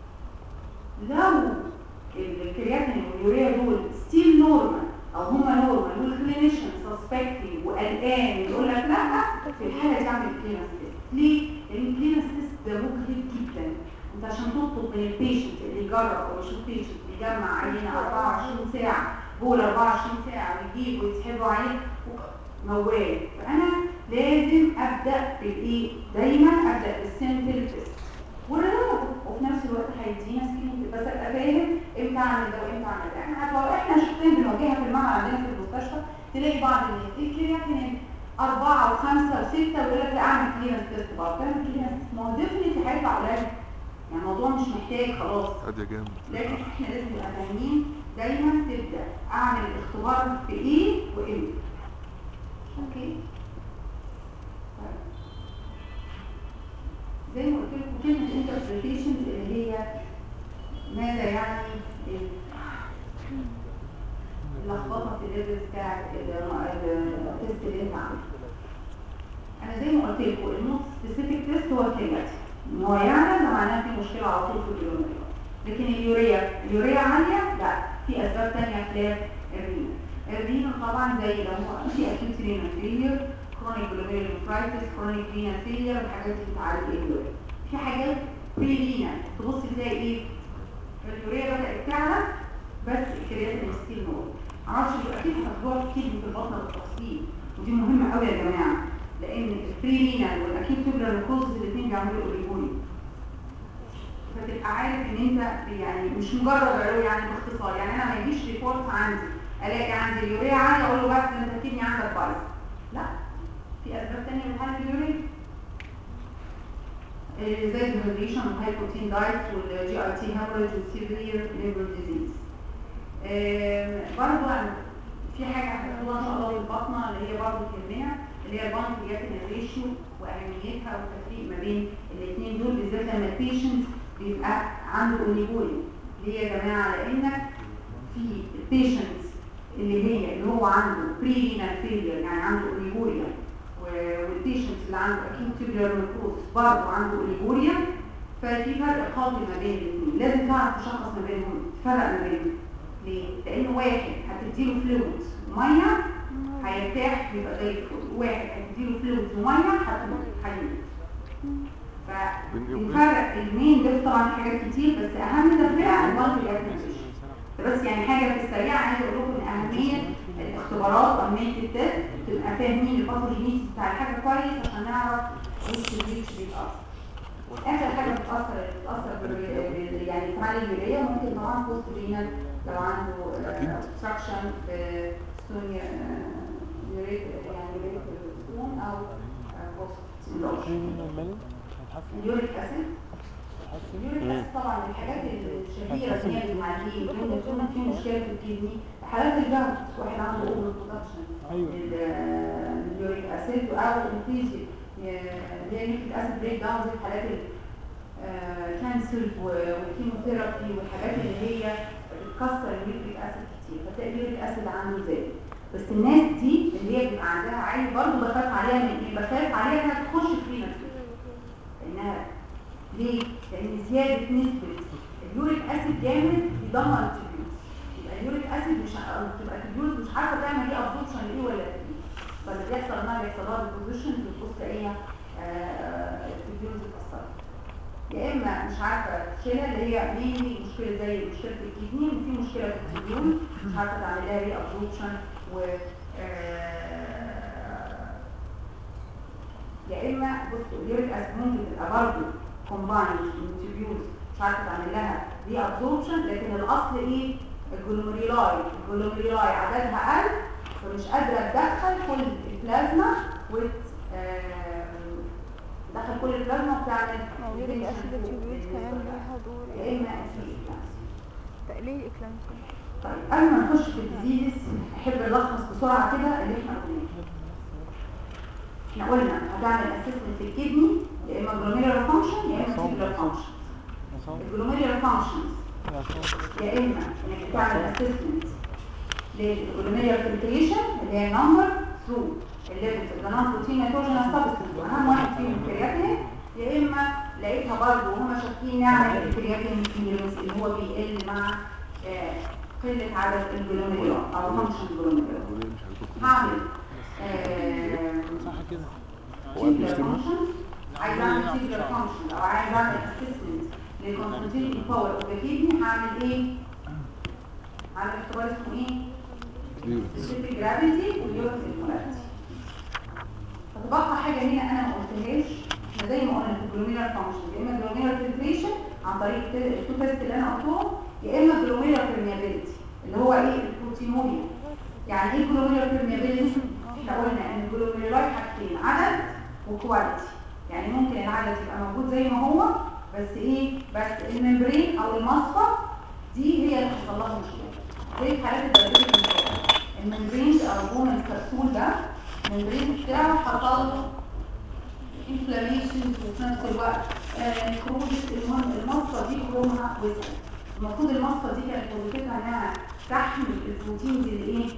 لو الكرياتين واليوريا دول ستيل نورمال او هما نورمال والكلينيشن سسبكتنج وقلقان يقول لك لا في الحاله دي اعمل كلينس تيست ليه؟ لان الكلينس تيست ده مجهد جدا انت عشان تطلب من البيشنت اللي يجرب او يشوف بيشنت بيجمع عينه 24 ساعه بول 24 ساعه ويجيب ويسحبوا عليه موال فانا لازم ابدا بالايه دايما ابدا بالسيمبل تيست والرياضه وفي نفس الوقت هيدينا سكين بس ابقى فاهم امتى اعمل ده وامتى اعمل ده احنا لو احنا شخصيا بنواجهها في المعمل عندنا في المستشفى تلاقي بعض الناس ايه كرياتين أربعة وخمسة وستة ويقول لك لا اعمل كليرنس تيست برضه تعمل كليرنس تيست ما هو ديفنتلي هيطلع قليل يعني الموضوع مش محتاج خلاص ادي جامد لكن احنا لازم نبقى فاهمين دايما تبدا اعمل الاختبار في ايه وامتى اوكي طيب. زي ما قلت لكم كلمه انتربريتيشن اللي هي ماذا يعني ال- اللخبطه في الليفل بتاع التست اللي انت عامله انا زي ما قلت لكم النوت سبيسيفيك تيست هو الكلمات ان هو يعلم ده معناه في مشكله على طول في الجلوميرولار لكن اليوريا اليوريا عاليه لا في اسباب ثانيه خلاف الرينا الرينا طبعا زي لو هو في اكيوت رينا فيلير كرونيك جلوميرولار نفرايتس كرونيك رينا فيلير الحاجات دي بتعالج اليوريا في حاجات بري رينا تبص تلاقي ايه اليوريا بدات تعلى بس الكرياتين ستيل نور معرفش يبقى اكيد هتدور كتير في البطن بالتفصيل ودي مهمه قوي يا جماعه لان البري رينا والاكيوت تيوبلر نيكروزس الاثنين بيعملوا اوريجوني فتبقى عارف ان انت يعني مش مجرد علوي يعني باختصار يعني انا ما يجيش ريبورت عندي الاقي عندي اليوريا عاليه اقول له بس انت اكيد عندك بايظ لا في اسباب ثانيه بتعمل اليوريا آه، زي الهيدريشن والهاي بروتين دايت والجي اي تي هامرج والسيفير ليفر ديزيز برضه في حاجه هتحطوها ان شاء الله في البطنه اللي هي برضه تهمنا اللي هي البانكرياتين ريشيو واهميتها والتفريق ما بين الاثنين دول بالذات لما البيشنت بيبقى عنده اوليجوريا ليه يا جماعه لانك في البيشنت اللي هي اللي هو عنده بري رينال فيلير يعني عنده اوليجوريا والبيشنت اللي عنده اكيد تيبيولار نيكروز برضه عنده اوليجوريا ففي فرق قوي ما بين الاثنين لازم تعرف تشخص ما بينهم تفرق ما بينهم ليه؟ لان واحد هتديله فلويد ميه هيرتاح يبقى زي الفل واحد هتديله فلويد وميه هتموت هيموت فالفرق المين ده طبعا في حاجات كتير بس اهم تفرقه البانكرياتين بس يعني حاجه في السريع عايزه اقول لكم ان اهميه الاختبارات واهميه التست تبقى فاهمين الباثوجينيس بتاع الحاجه كويس عشان نعرف وش الريتش بيتاثر اخر حاجه بتاثر بتاثر بال- بال- يعني كمان اليوريا ممكن طبعا بوست رينال لو عنده أكيد. obstruction في ستون يوريك يعني يوريك ستون او بوست اليوريك اسيد اليوريك اسيد طبعا من الحاجات الشهيره اللي هي المعلمين ممكن يكون في مشكله في الكدني حالات الجهد واحد عنده اوفر برودكشن أيوة. اليوريك اسيد او انكريز اللي هي نيوكليك اسيد بريك داون زي الحالات كانسر والكيموثيرابي والحاجات اللي هي بتكسر اليوريك اسيد كتير فتلاقي اليوريك اسيد عنده زاد بس الناس دي اللي هي بيبقى عندها عالي برضه بخاف عليها من ايه؟ بخاف عليها انها تخش في نفسها انها ليه؟ لان زياده نسبه اليوريك اسيد جامد يدمر التبيوت يبقى اليوريك اسيد مش ع- أو تبقى التبيوت مش عارفه تعمل ايه ابزوربشن ايه ولا ايه فاللي بيحصل انها بيحصل لها ديبوزيشن بتبص تلاقيها التبيوت اتاثرت يا اما مش عارفه تشيلها اللي هي مينلي مشكله زي مشكله الكدني وفي مشكله في التبيوت مش عارفه تعمل لها ري ابزوربشن و آه، يا اما بصوا اليوريك اسيد ممكن تبقى برضه كومبايند انتريوز مش عارفه تعمل لها دي ابزوربشن لكن الاصل ايه الجلوميرولاي الجلوميرولاي عددها قل فمش قادره تدخل كل البلازما وت آه، تدخل كل البلازما وتعمل اليوريك اسيد التيوبيوت كمان ليها دور يا اما في تقليل الاكلامسيا طيب قبل ما نخش في الديزيز احب نلخص بسرعه كده اللي احنا قلناه احنا قلنا هتعمل اسسمنت في الكدني يا اما جلوميرولار فانكشن يا اما تيبولار فانكشن الجلوميرولار فانكشنز يا اما انك تعمل اسسمنت للجلوميرولار فلتريشن اللي هي نمبر ثرو الليفلز اوف ذا نون بروتين نيتروجينس سبستنس واهم واحد فيهم الكرياتين يا اما لقيتها برضه وهم شاكين نعمل الكرياتين كيلوز اللي هو بيقل مع آه، قله عدد الجلوميرولار او فانكشن جلوميرولار وليه مش هنكون هعمل آه، صح كده هو قبل تيبلر يشتمه؟ فانكشن عايز اعمل تيبلر فانكشن او عايز اعمل اسسمنت للكونسنتريتي باور اوف ذا كيدني هعمل ايه؟ هعمل اختبار اسمه ايه؟ سبيسيفيك جرافيتي واليورس المولاريتي فتبقى حاجه هنا انا ما قلتهاش احنا زي ما قلنا في الجلوميرال فانكشن يا اما جلوميرال فلتريشن عن طريق التو تيست اللي انا قلتهم يا اما جلوميرال بيرميابيلتي اللي هو ايه البروتينوريا يعني ايه جلوميرال بيرميابيلتي احنا قلنا ان الجلوميرولاي حاجتين عدد وكواليتي يعني ممكن العدد يبقى موجود زي ما هو بس ايه بس الممبرين او المصفى دي هي اللي حصل لها مشكله زي في حالات الدايبيتس الممبرين او بون الكبسول ده الممبرين بتاعه حصل له انفلاميشن وفي نفس الوقت كروزس المهم المصفى دي كرومها وسط المفروض المصفى دي كانت وظيفتها انها تحمي البروتينز اللي ايه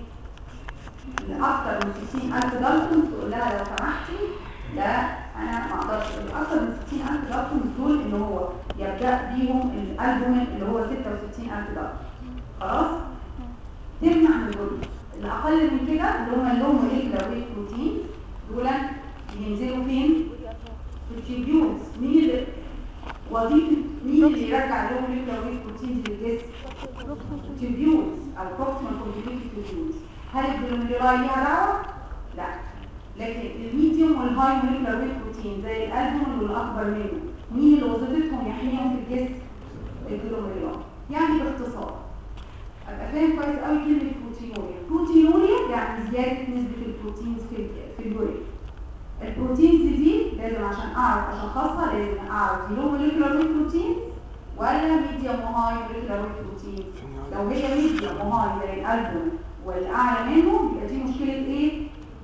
لأكثر من 60000 دالتون تقول لها لو سمحتي لا أنا ما أقدرش أكثر من 60000 دالتون دول اللي هو يبدأ بيهم الألبومين اللي هو 66000 دالتون خلاص؟ تمنع من دول اللي أقل من كده اللي هم اللي هم ريجلر ويت بروتين دول ينزلوا فين؟ في التيبيولز مين اللي وظيفة مين اللي يرجع لهم ريجلر ويت بروتين للجسم؟ تيبيولز او بروكسيمال كونتينيوتي تيبيولز هل الجلوميرولاي ليها دعوه؟ لا لكن الميديوم والهاي موليكولار ويت بروتين زي الالبوم والاكبر منه مين اللي وظيفتهم يحميهم في الجسم؟ الجلوميرولاي يعني باختصار ابقى فاهم كويس قوي كلمه بروتينوريا بروتينوريا يعني زياده نسبه البروتينز في في اليورين البروتينز دي لازم عشان اعرف اشخصها لازم اعرف لو موليكولار ويت بروتين ولا ميديوم وهاي موليكولار ويت بروتين لو هي ميديوم وهاي زي الالبوم والاعلى منهم يبقى دي مشكله ايه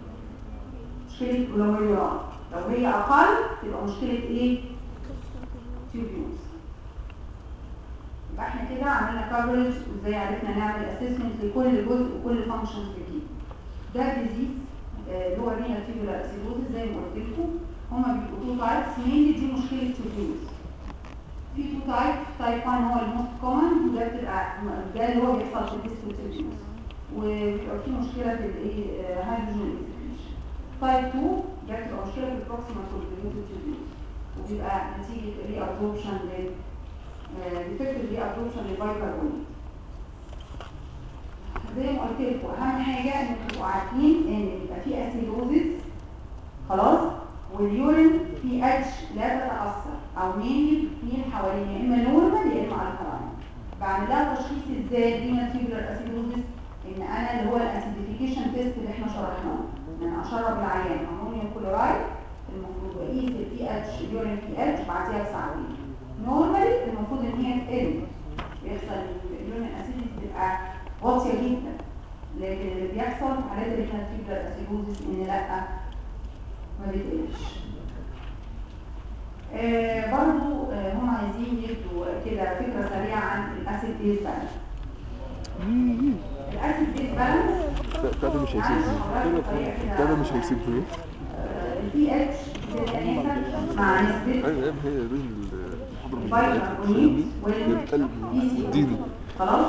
مشكله جلوميرولاي لو هي اقل تبقى مشكله ايه تيوبيوز يبقى احنا كده عملنا كفرج وازاي عرفنا نعمل اسسمنت لكل جزء وكل فانكشن في الجين ده ديزيز اللي هو رينا تيبولار اسيدوزس زي ما قلت لكم هما بيبقوا تو تايبس مين دي مشكله تيوبيوز في تو تايب تايب 1 هو الموست كومن وده بتبقى ده اللي هو بيحصل في الديستروتيبيوز وبيبقى في مشكله في الايه هيدروجين انسكريشن تايب 2 ده بتبقى مشكله في البروكسيمال كونتينيوتي وبيبقى نتيجه ري ابزوربشن لل ديفكتيف ري ابزوربشن للبايكربونات زي ما قلت لكم اهم حاجه انكم تبقوا عارفين ان بيبقى في اسيدوزيس خلاص واليورين بي اتش لا تتاثر او مين مين حوالين يا اما نورمال يا اما الكلاين بعمل لها تشخيص ازاي رينا تيبولار اسيدوزيس ان انا اللي هو الاسيديفيكيشن تيست اللي احنا شرحناه ان انا اشرب العيان امونيوم كلورايد المفروض اقيس البي اتش اليورين بي اتش بعديها بساعتين نورمالي المفروض ان هي تقل بيحصل اليورين اسيديتي تبقى واطيه جدا لكن اللي بيحصل في حالات الرينا تيبولار اسيدوزيس ان لا ما بتقلش آه برضو آه هم بيز بالانس الاسيد بيز بالانس ده ده مش هيسيبني ده ده مش هيسيبني البي اتش مع نسبه ايوه هي دي المحاضره البايكربونات يبقى اديني خلاص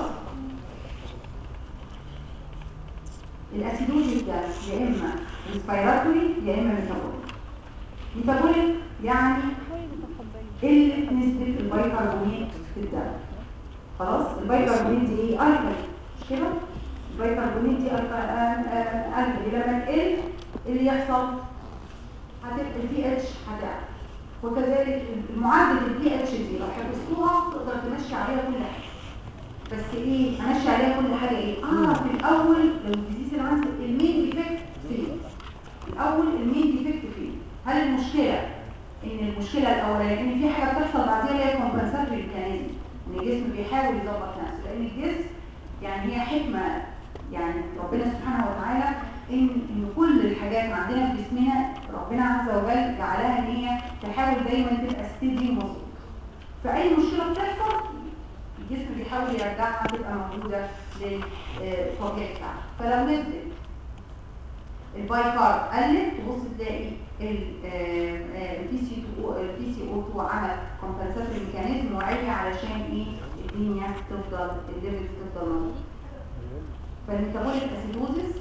الاسيدوزيس ده يا اما ريسبيراتوري يا اما ميتابوليك ميتابوليك يعني قله نسبه البايكربونات في الدم خلاص البايكربونات دي ايه الكالي مش كده البايكربونات دي الكالي لما تقل إيه اللي يحصل هتبقى البي اتش هتعلى وكذلك المعدل البي اتش دي لو حفظتوها تقدر تمشي عليها كل حاجه بس ايه همشي عليها كل حاجه ايه اه في الاول لو الديزيز العنصر المين ديفكت فين الاول المين ديفكت فين هل المشكله ان المشكله الاولانيه ان في حاجه بتحصل بعديها اللي هي كومبنساتوري ميكانيزم ان الجسم بيحاول يظبط نفسه لان الجسم يعني هي حكمه يعني ربنا سبحانه وتعالى ان ان كل الحاجات عندنا في جسمنا ربنا عز وجل جعلها ان هي تحاول دايما تبقى ستيدي ومظبوط فاي مشكله بتحصل الجسم بيحاول يرجعها تبقى موجوده للطبيعي بتاعها فلو نزلت البايكارب قلت تبص تلاقي البي سي البي سي او 2 عمل كومبنساتوري ميكانيزم وعلي علشان ايه الدنيا تفضل الليفل تفضل موجوده فالميتابوليك اسيدوزيس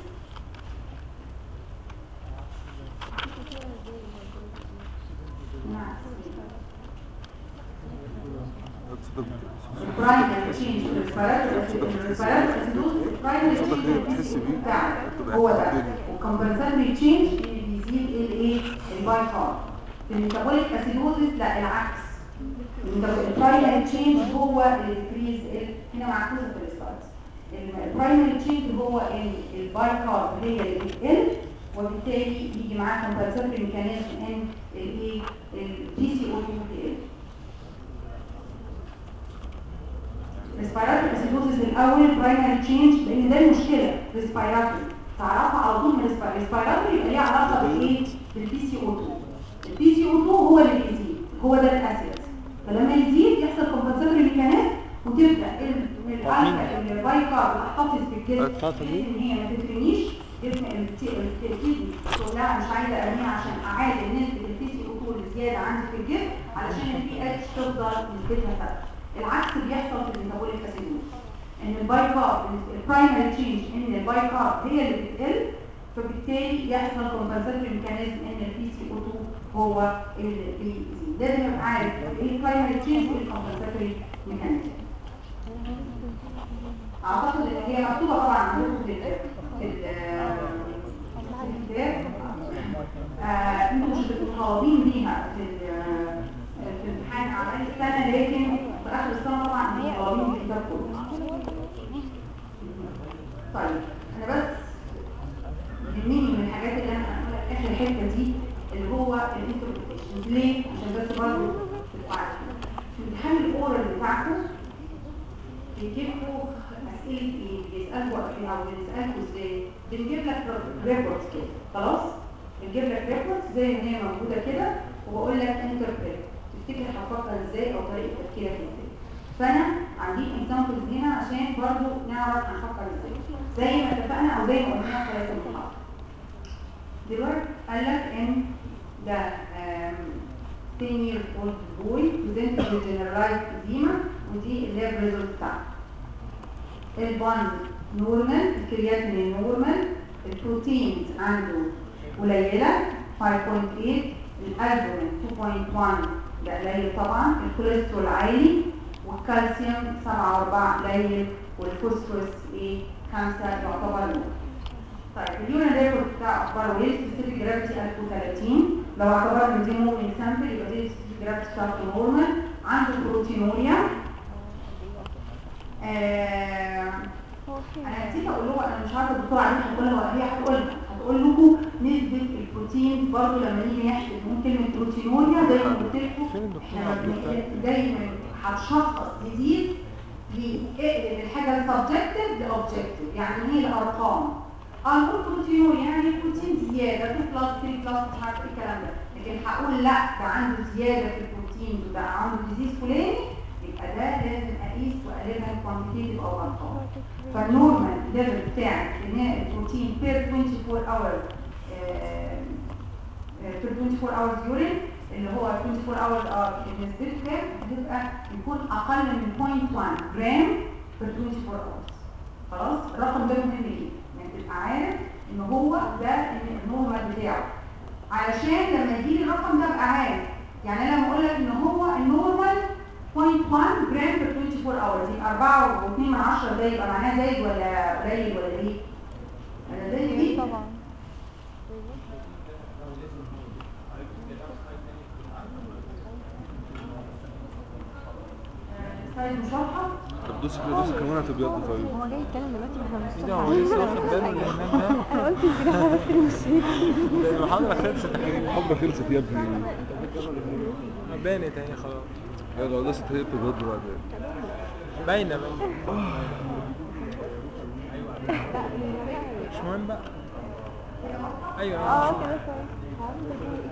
نعم البرايمري تشينج الريسبيراتوري اسيدوز البرايمري تشينج هو ده والكمبنساتوري تشينج اللي بيزيد الايه البايكار في الميتابوليك اسيدوزيس لا العكس البرايمري تشينج هو اللي ديكريز هنا معكوسه في السلايدز البرايمري تشينج هو البايكار هي اللي بتقل وبالتالي يجي معاه كومبنساتوري ميكانيزم ان الايه الجي سي او 2 تقل ريسبيراتوري اسيدوزيس الاول برايمري تشينج لان ده المشكله ريسبيراتوري تعرفها على طول من ريسبيراتوري يبقى ليها علاقه بالايه بالبي سي او 2 البي سي او 2 هو اللي بيزيد هو ده الاسيد فلما يزيد يحصل كومبنساتوري ميكانيزم وتبدا الالفا البايكار تحتفظ في الجسم بحيث ان هي ما تترميش جسم الكيدني تقول لا مش عايزه ارميها عشان اعادل نسبه البي سي او 2 الزياده عندي في الجسم علشان البي اتش تفضل نسبتها ثابته العكس بيحصل في الميتابوليك اسيدوز ان البايكار البرايمري تشينج ان البايكار هي اللي بتقل فبالتالي يحصل كومبنساتوري ميكانيزم ان البي سي او 2 هو اللي بيزيد لازم ابقى عارف ايه البرايمري تشينج وايه الكومبنساتوري ميكانيزم اعتقد ان هي مكتوبه طبعا عندكم في في الكتاب انتوا مش بتبقوا طالبين بيها في في امتحان اعمال السنه لكن في اخر السنه طبعا بتبقوا طالبين الكتاب كله طيب انا بس يهمني من الحاجات اللي انا هقولها اخر الحته دي اللي هو الانتربريتيشن ليه عشان بس برضه تبقوا عارفين في امتحان الاورال بتاعكم بيجيبوا اسئله ايه بيسالوا ايه او بنسالكوا ازاي بنجيب لك ريبورت كده خلاص بنجيب لك ريبورت زي ما هي موجوده كده وبقول لك انتربريت تفتكر هتفكر ازاي او طريقه تفكيرك ازاي فانا عندي اكزامبلز هنا عشان برضو نعرف هنفكر ازاي زي ما اتفقنا او زي ما قلنا في المحاضره دلوقتي قال لك ان ده 10 years old boy presented with generalized edema ودي اللاب ريزولت بتاعته الباند نورمال الكرياتين نورمال البروتينز عنده قليله 5.8 الالبومين 2.1 ده قليل طبعا الكوليسترول عالي والكالسيوم 7.4 قليل والفوسفورس ايه 5 يعتبر نور طيب اليورين ريبورت بتاع اخباره ايه سبيسيفيك جرافيتي 1030 لو اعتبرنا دي مورنينج سامبل يبقى دي سبيسيفيك جرافيتي بتاعته نورمال عنده بروتينوريا آه انا نسيت اقول له انا مش عارفه الدكتوره عادل هتقولها ولا هي هتقولها هتقول لكم نسبه البروتين برضه لما نيجي نحسب من كلمه بروتينوريا زي ما قلت لكم احنا دايما هتشخص ديزيز اقلب الحاجه السبجكتيف لاوبجكتيف يعني ايه الارقام اه نقول بروتينوريا يعني البروتين زياده 2 بلس 3 بلس مش عارف ايه الكلام ده لكن هقول لا ده عنده زياده في البروتين ده عنده ديزيز فلاني يبقى ده لازم اقيس واقلبها كوانتيتيف او ارقام فالنورمال ليفل بتاع البروتين بير 24 اور بير 24 اور يورين اللي هو 24 اور ار نسبته كام هتبقى يكون اقل من 0.1 جرام بير 24 اور خلاص الرقم ده مهم ليه انك تبقى عارف ان هو ده إن النورمال بتاعه علشان لما يجي لي الرقم ده ابقى عارف يعني انا لما اقول لك ان هو النورمال 0.1 جرام بير 24 اورز يبقى 4.2 من 10 ده يبقى معناه زايد ولا قليل ولا ايه؟ انا زايد ايه؟ طبعا سلايد مش واضحه؟ طب دوس كده دوس كمان هتبيض طيب هو جاي يتكلم دلوقتي واحنا ايه ده هو لسه واخد باله ان النام ده انا قلت يمكن احنا بس اللي ماشيين ده المحاضرة خلصت تقريبا الحبة خلصت يا ابني بانت اهي خلاص يا لو لسه هي بتبيض بعدين باينة باينة مش مهم بقى ايوه اه أيوة. كده كويس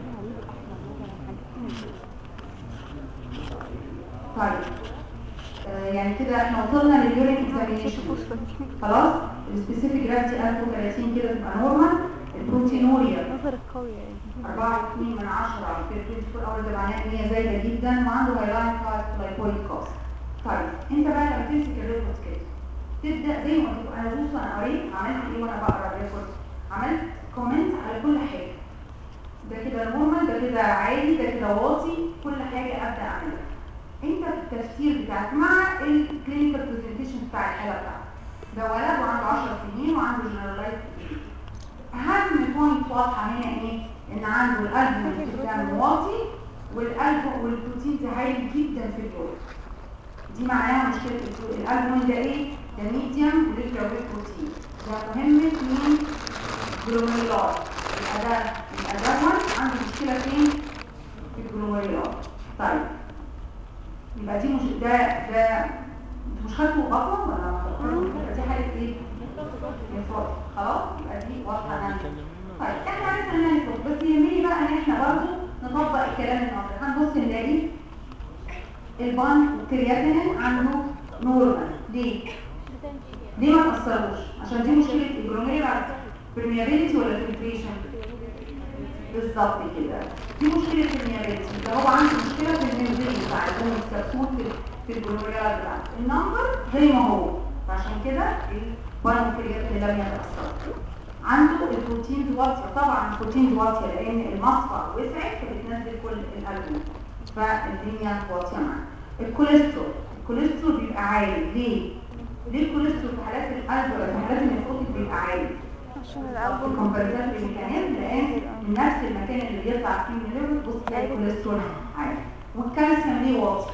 طيب آه يعني كده احنا وصلنا لليورين اكزامينيشن خلاص السبيسيفيك جرافيتي 1030 كده تبقى نورمال البروتينوريا نظرك قوي يعني 4.2 من 10 في 24 اور ده معناه ان هي زايده جدا وعنده هايلاين كاست لايبويد كاست طيب انت بقى لما تمسك الريبورت كده تبدا زي ما تبقى انا بص انا قريت عملت ايه وانا بقرا الريبورت عملت كومنت على كل حاجه ده كده نورمال ده كده عالي ده كده واطي كل حاجه ابدا اعملها انت في التفسير بتاعك مع الكلينيكال برزنتيشن بتاع الحاله بتاعتك ده ولد وعنده 10 سنين وعنده جنرالايز اهم بوينت واضحه هنا ايه ان عنده القلب والجسم واطي والقلب والبروتين ده عالي جدا في الجول دي معناها مشكله الجول القلب ده ايه ده ميديوم وليكويد بروتين ده مهم من جلوميرولار يبقى ده يبقى ده عنده مشكله فين في الجلوميرولار طيب يبقى دي مش ده ده انتوا مش خدتوا بطن ولا ما خدتوش؟ يبقى دي حاله ايه؟ انفراد خلاص يبقى دي واضحه عنها طيب احنا لسه هناخد بس يهمني بقى ان احنا برضه نطبق الكلام النظري هنبص نلاقي البان والكرياتينين عنده نورمال ليه؟ ليه ما تأثروش؟ عشان دي مشكلة الجلوميرولار برميابيلتي ولا فلتريشن؟ بالظبط كده دي مشكلة النيابيلتي ده هو عنده مشكلة في المنزلين بتاع البون الكبسول في في الجلوميرولار بتاعته النمبر زي ما هو فعشان كده البان والكرياتينين لم يتأثروا عنده البروتين واطيه طبعا البروتين واطيه لان المصفى وسعت فبتنزل كل الالبوم فالدنيا واطيه معاه الكوليسترول الكوليسترول بيبقى عالي ليه ليه الكوليسترول في حالات القلب ولا في حالات النفروتيك بيبقى عالي عشان في القلب كومبنساتوري ميكانيزم لان من نفس المكان اللي بيطلع فيه من الليفر بص تلاقي الكوليسترول عالي والكالسيوم ليه واطي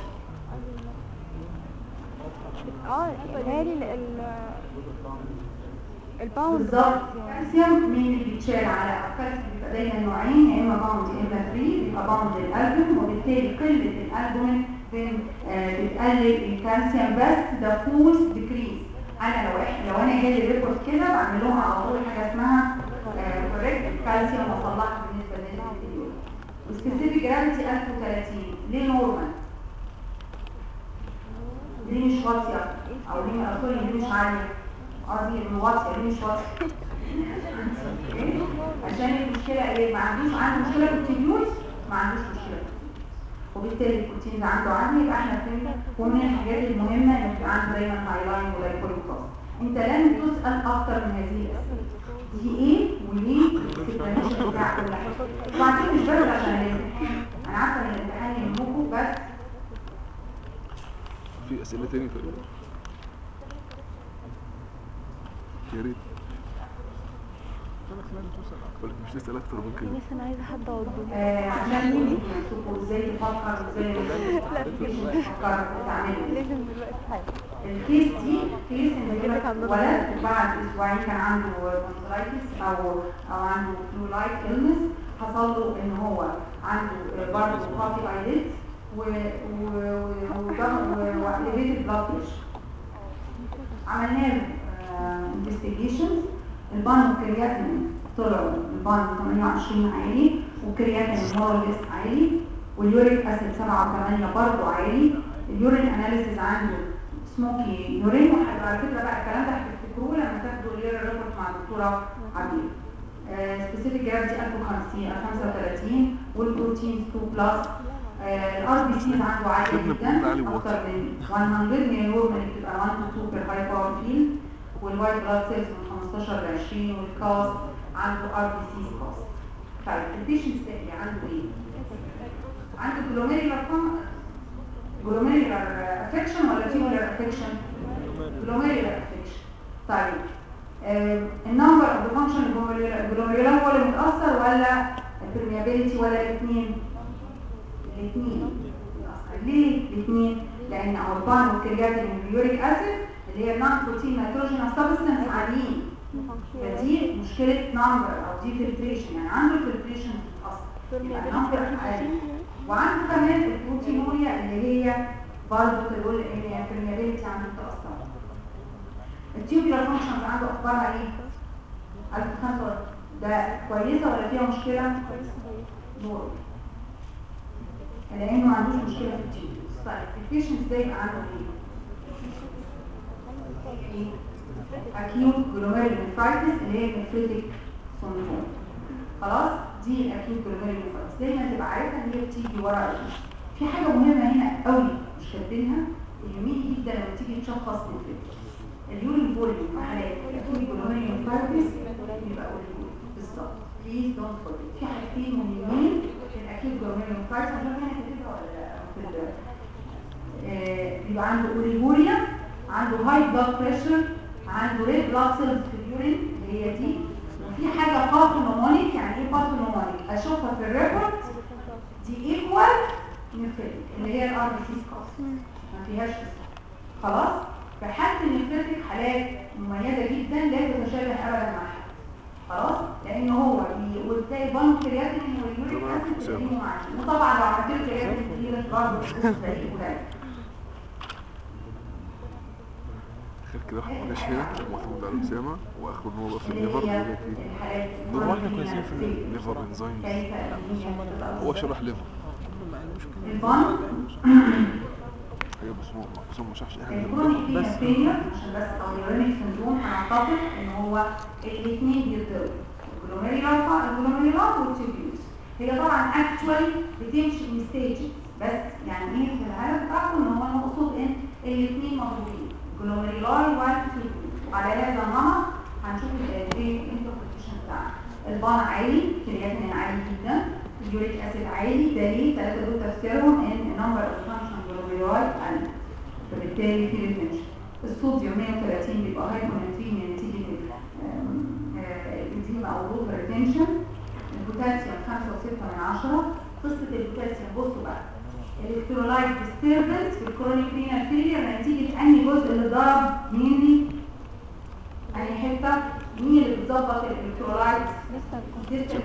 اه بالتالي ال الباوند بالظبط الكالسيوم مين اللي بيتشال على الكالسيوم بيبقى دايما نوعين يا اما باوند يا اما فري بيبقى باوند للالبوم وبالتالي قله الالبوم بين آه بتقلل الكالسيوم بس ده فوز ديكريز انا لو إح- لو انا جالي ريبورت كده بعمل لهم على طول حاجه اسمها كوريكت الكالسيوم واصلحها بالنسبه لنسبه اليورين والسبيسيفيك جرافيتي 1030 ليه نورمال؟ ليه مش واطيه او ليه آه، سوري ليه مش عاليه؟ قصدي انه واطيه ليه مش واطيه؟ إيه؟ عشان المشكله ايه ما عندوش عنده مشكله في التبيوت ما عندوش مشكله في التبيوت. وبالتالي البروتين ده عنده عالي يبقى احنا فهمنا ومن الحاجات المهمه انك يبقى عنده دايما هايلاين ولايكوليك انت لن تسال اكتر من هذه الاسئله دي ايه وليه الاكسبلانيشن بتاع كل حاجه وبعدين مش بس عشان الامتحان انا عارفه ان الامتحان يهمكم بس في اسئله تاني طيب يا ريت ولا مش نسال اكتر من كده بس انا عايزه حد اقعد آه عشان تشوفوا ازاي تفكر وازاي تفكر وتعملوا لازم دلوقتي حاجه الكيس دي كيس ان هجيب لك عندنا ولد بعد اسبوعين كان عنده tonsillitis او او عنده فلو لايك illness حصل له ان هو عنده برضه فاتي ايليت و و و واليفيتد بلاد بريشر عملنا له انفستيجيشنز البان والكرياتين طلعوا البان 28 عالي والكرياتين موراليس عالي واليوريك اسيد 7 و8 برضه عالي اليورين اناليسيز عنده سموكي يورين وعلى فكره بقى الكلام ده هتفتكروه لما تاخدوا اليورين ريبورت مع الدكتوره عبير سبيسيفيك جرافيتي 1050 35 والبروتين 2 بلس الار بي سيز عنده عاليه ابن جدا بنقول عليه اكتر من 100 مليون من بتبقى 1 to 2 بير هاي باور فيلد والوايت بلاد سيلز من 15 ل 20 والكاست عنده ار بي سي كاست طيب البيشنت اللي عنده ايه؟ عنده جلوميريولار جلوميريولار افكشن ولا تيمولار افكشن؟ جلوميريولار افكشن طيب النمبر اوف ذا فانكشن الجلوميريولار هو اللي متاثر ولا البرميابيلتي ولا الاثنين؟ الاثنين ليه الاثنين؟ لان اوربان والكرياتين واليوريك اسيد اللي هي النون بروتين نيتروجينوس سبستنس عاليين فدي مشكله نمبر او دي فلتريشن يعني عنده فلتريشن بتتاثر يبقى نمبر عالي وعنده كمان البروتينوريا اللي هي برضه تقول ان هي البرميابيلتي عنده بتاثر التيوبيولار فانكشنز عنده اخبارها ايه؟ 1005 ده كويسه ولا فيها مشكله؟ نور لانه ما عندوش مشكله في التيوبيولز طيب البيشنت ده يبقى عنده ايه؟ اكيوت جلوميرول نفرايتس اللي هي نفريتك سندروم خلاص دي الاكيوت جلوميرول نفرايتس دايما تبقى عارفه ان هي بتيجي ورا ايه في حاجه مهمه هنا قوي مش كاتبينها يهمني جدا لما تيجي تشخص نفريتك اليورين فوليوم في حالات الاكيوت جلوميرول نفرايتس يبقى قليل بالظبط بليز دونت فورجيت في حاجتين مهمين في الاكيوت جلوميرول نفرايتس عشان انا كاتبها ولا لا في ال- آه، بيبقى عنده اوريجوريا عنده هاي بلاد بريشر عنده ريد بلاد سيلز في اليورين اللي هي دي وفي حاجه باثونومونيك يعني ايه باثونومونيك اشوفها في الريبورت دي ايكوال نفرتك اللي هي الار بي سي كوست ما فيهاش قصة. خلاص في حاله النفرتك حالات مميزه جدا لا تتشابه ابدا مع حد خلاص لان هو بي- وتلاقي بانكرياتين واليوريك اسيد تلاقيهم عاليين وطبعا لو عملت له كرياتين كتير برضه تلاقيه قليل خير كده واحد مجاش هنا ومحمود على الأسامة وآخره إن هو بقى في الليفر اللي هي بيقول لك إيه الحالات دول واحنا كويسين في ليفر انزيمز كيف الأنيميا هو شرح ليفر البان ايوه بس هو بس هو ما شرحش اي حاجه الكرونيك للدكتور. فينا فيلير عشان بس اوريورينيك سندروم هنعتقد ان هو الاثنين بيتضربوا الجلوميريولار الجلوميريولار والتيبيوس هي طبعا اكشوالي بتمشي من ستيجز بس يعني ايه في العالم بتاعكم ان هو المقصود ان الاثنين مضروبين الجلوميريولار والتيبيوس وعلى هذا النمط هنشوف الايه الانتربريتيشن بتاعنا البان عالي كرياتين عالي جدا اليوريك اسيد عالي دليل ثلاثه دول تفسيرهم ان النمبر اوف فانكشن جلوميريولار قل فبالتالي في ريتنشن الصوديوم 130 بيبقى هايبوناتريميا نتيجه الانزيم او ضغط الريتنشن البوتاسيوم 5 و6 من 10 قصه البوتاسيوم بصوا بقى الالكترولايت ديستربنس في الكرونيك رينال فيلير نتيجه انهي جزء اللي ضرب مين انهي حته مين اللي بتظبط الالكترولايت ديستال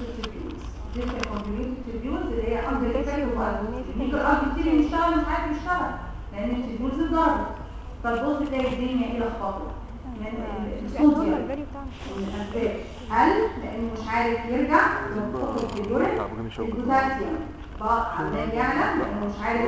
كونفوليوتد تريبيولز اللي هي اندر افكت ممكن الارض كتير يشتغل مش عارف يشتغل لان التريبيولز اتضربت فتبص تلاقي الدنيا ايه لخبطه من الصوديوم الفاليو بتاعنا من الاسباب هل لانه مش عارف يرجع ويخرج في اليورين بتاع بغني شوكة. البوتاسيوم بقى عمال يعلى لانه مش عارف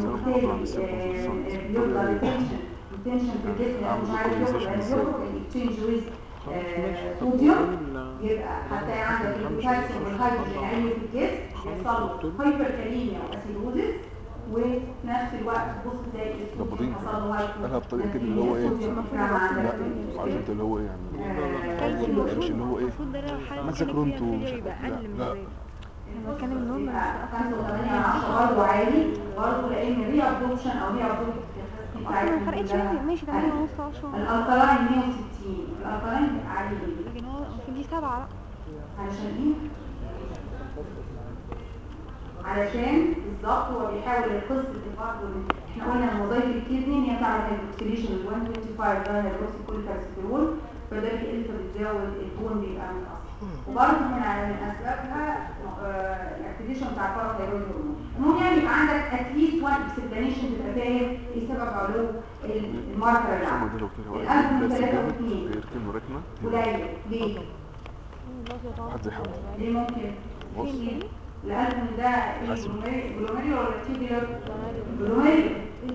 بالتالي بيفضل التنشن التنشن في الجسم لانه مش عارف يخرج لانه يخرج الاكتشينج ويز صوديوم يبقى حتى عندك البوتاسيوم والهيدروجين عالي في الجسم بيحصل له هايبر كاليميا واسيدوزيس وفي نفس الوقت تبص تلاقي الصوديوم حصل له هايبر قالها بطريقه كده اللي هو ايه الصوديوم اترمى عندك لا في عارف الجسم. انت اللي هو ايه يعني آه، مش اللي هو ايه المفروض ده لو حاجه ما كانت تذاكروا فيها انتوا فيلير مش- يبقى لا، اقل من لا. ذلك لما كان النوم يبقى 5 و8 10 برضه عالي برضه لان ري ابدوبشن او ري ابدوبشن اصلا ما فرقتش معايا ماشي 8 ونص 10 الالكلاين 160 الالكلاين بيبقى عالي جدا لكن هو المفروض دي سبعه بقى علشان ايه؟ علشان بالظبط هو بيحاول القصه دي برضه احنا قلنا ان وظائف الكدني ان هي تعمل هيدروكسيليشن ال 125 ده هيدروكسي كل كالسيفيرول فده بيقل فبتزود البون بيبقى متاثر وبرضه من على من اسبابها الاكتيفيشن بتاع الباراثايرويد هرمون المهم يعني يبقى عندك اتليست وان اكسبلانيشن تبقى فاهم ايه سبب علو الماركر اللي ثم عندك ده لو كده الألبوم واحد ثلاثة جامد واثنين. بيركن ركنه قليل ليه؟ واحد زي حمد ليه ممكن؟ بص الألبوم ده ايه حسب. جلوميري جلوميري ولا تيبيلر؟ جلوميري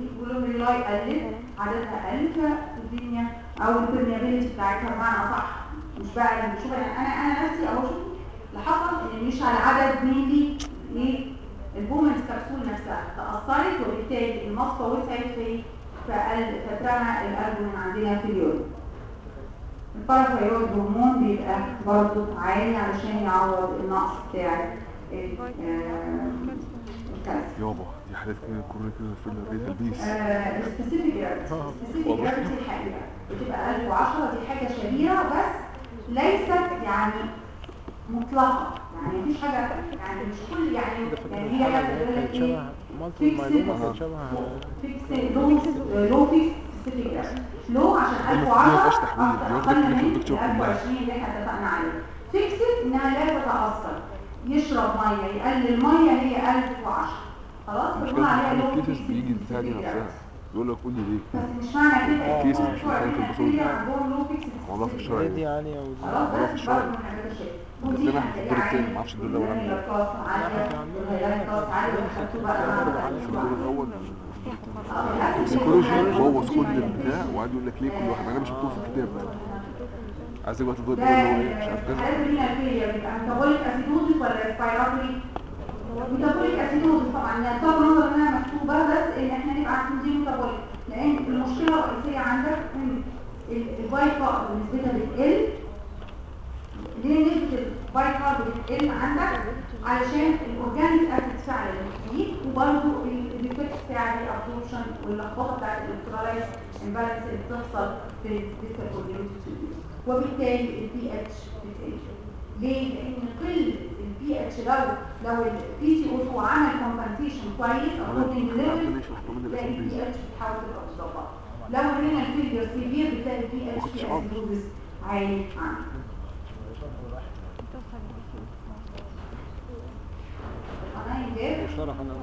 الجلوميرولاي قلت عددها قل فالدنيا او البرميابيلتي بتاعتها بمعنى صح مش بقى اللي بشوف يعني انا انا نفسي اهو شوف اللي حصل ان مش على عدد ميلي ايه البومنز كبسول نفسها تاثرت وبالتالي المصفى وسعت في فقل فترمى القلب من عندنا في اليوم الباراثايرويد هرمون بيبقى برضه عالي علشان يعوض النقص بتاع ال- آه، الكالسيوم يابا دي حالات كده كورونا كده في الريت البيس السبيسيفيك جرافيتي السبيسيفيك جرافيتي الحقيقه بتبقى 1010 دي حاجه شهيره بس ليست يعني مطلقه يعني مفيش حاجه يعني مش كل يعني يعني هي حاجه بتقول لك ايه مالتي مايلوما كانت شبه فيكس لو لو فيكس سبيسيفيك جرافيتي لو عشان 1010 مفيهاش تحويل، دي واخدة اقل كلمة من الدكتور كلها. 1020 اللي احنا اتفقنا عليه فيكس انها لا تتاثر يشرب ميه يقلل ميه هي 1010 خلاص بنقول المشكلة عليها ان لو الكيسز فيكس بيجي البتاع دي سبيسيفيك نفسها يقول لك قول لي ليه بس مش معنى كده الكيسز مش محتاج في البصول. عندهم لو فيكس والله في الشرع دي يعني او دي خلاص والله في بس الشرع. برضه من حاجات الشيء بس ودي أنا في الدور التاني، معرفش الدور الأولاني. الهيلاكاس عالية الهيلاكاس عالية وخدته بقى مع في الدور الاول آه، لا، سيكولوجي بوظ كل البتاع وقعد يقول لك ليه كل واحد انا مش مكتوب في الكتاب عايزك بقى تدور ده تقول له ايه مش عارف كذا الحالات اللي هنا فيها بيبقى ميتابوليك اسيدوزيس ولا ريسبيراتوري ميتابوليك اسيدوزيس طبعا يعني طبعا نظر انها مكتوبه بس ان احنا نبقى عارفين دي ميتابوليك لان المشكله الرئيسيه عندك ان الباي كارب نسبتها بتقل ليه نسبه الباي كارب بتقل عندك علشان الاورجانيك اسيد فعلا بتزيد وبرده الديفكت بتاع الابسوربشن واللخبطه بتاعت الالكترولايت امبالانس اللي بتحصل في الديسكورديوتي وبالتالي البي اتش بتقل ليه؟ لان قله البي اتش لو لو البي سي او 2 عمل كومبنسيشن كويس اكوردنج ليفل ربنا يشرح كمان تلاقي الاسم البي اتش بتحاول تبقى مظبطه لو الرينال فيلير سيفير بتلاقي البي اتش في اسيدوزس عالي عندك الأناين جاب شرح انا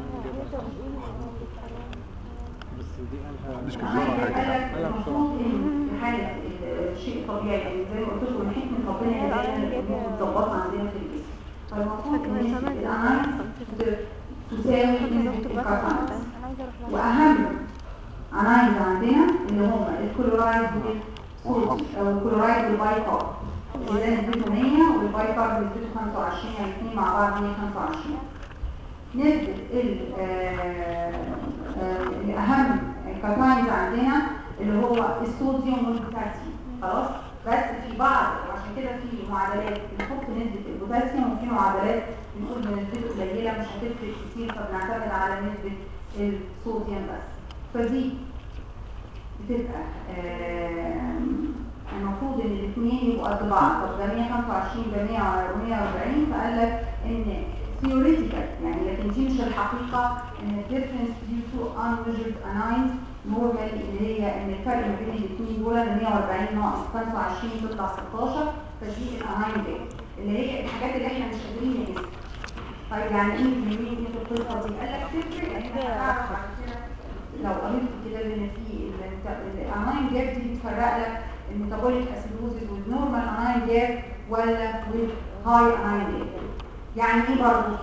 بس دي محدش قالها كان بيقرا حاجه المفروض ان في حاله الشيء الطبيعي يعني زي ما قلت لكم ان حكمه ربنا هي دايما الامور متظبطه عندنا في الجسم فالمفروض ان نسبه الاناين تساوي نسبه الكربونات انا عايزه اروح لها واهم عنايز عندنا اللي هم الكلورايد والصوديوم او الكلورايد والباي كارب اللي ده نسبته 100 والباي كارب نسبته 25 يعني الاثنين مع بعض 125 نسبة ال آه، آه، الأهم الكاتاينز عندنا اللي هو الصوديوم والبوتاسيوم خلاص بس في بعض وعشان كده في معادلات بنحط نسبة البوتاسيوم وفي معادلات بنقول ان نسبته قليلة مش هتفرق كتير فبنعتمد على نسبة الصوديوم بس فدي بتبقى آم، المفروض ان الاثنين يبقوا قد بعض طب ده 125 ده 140 فقال لك ان theoretical يعني لكن دي مش الحقيقة ان difference due to unmeasured anions normal اللي هي ان الفرق ما بين الاثنين دول ان 140 ناقص 25 تطلع 16 فدي الاناين دي اللي هي الحاجات اللي احنا مش قادرين نقيسها طيب يعني ايه مين ايه في القصه دي؟ قال لك تفرق يعني احنا هنعرف بعد كده لو قريت في كده ان في الاناين جاب دي بتفرق لك الميتابوليك اسيدوزيس والنورمال اناين جاب ولا والهاي اناين جاب يعني ايه برضه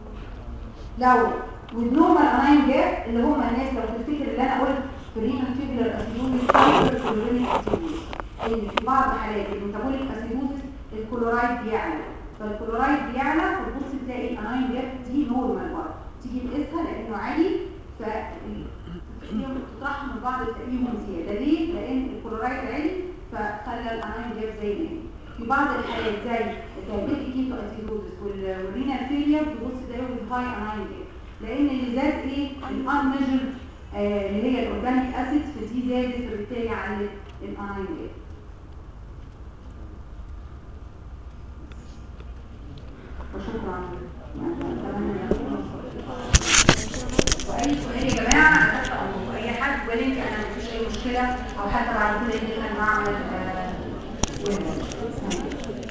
لو والنورمال اناين جاب اللي هم الناس لو تفتكر اللي انا قلت فرينا تيبلر اسيدوزيس والرينال اسيدوزيس ان في بعض حالات الميتابوليك اسيدوزيس الكلورايد بيعلى فالكلورايد بيعلى فتبص تلاقي الاناين جاب دي نورمال برضه تيجي تقيسها لانه عالي ف فيهم تطرحهم من بعض تلاقيهم زياده ليه؟ لان الكلورايد عالي فخلى الاناين جاب زي ما هي في بعض الحالات زي الدايبيتيك كيتو اسيدوزس والرينال فيلير تبص تلاقيهم الهاي اناين جاب لان اللي زاد ايه؟ الانميجرد اللي هي الاورجانيك اسيد فدي زادت فبالتالي علت الاناين جاب وشكرا يعني أتمنى أن يكون واي سؤال يا جماعه انا تحت امركم اي حد ولينك انا مفيش اي مشكله او حتى بعد كده يجي لنا نعمل آه، ويب.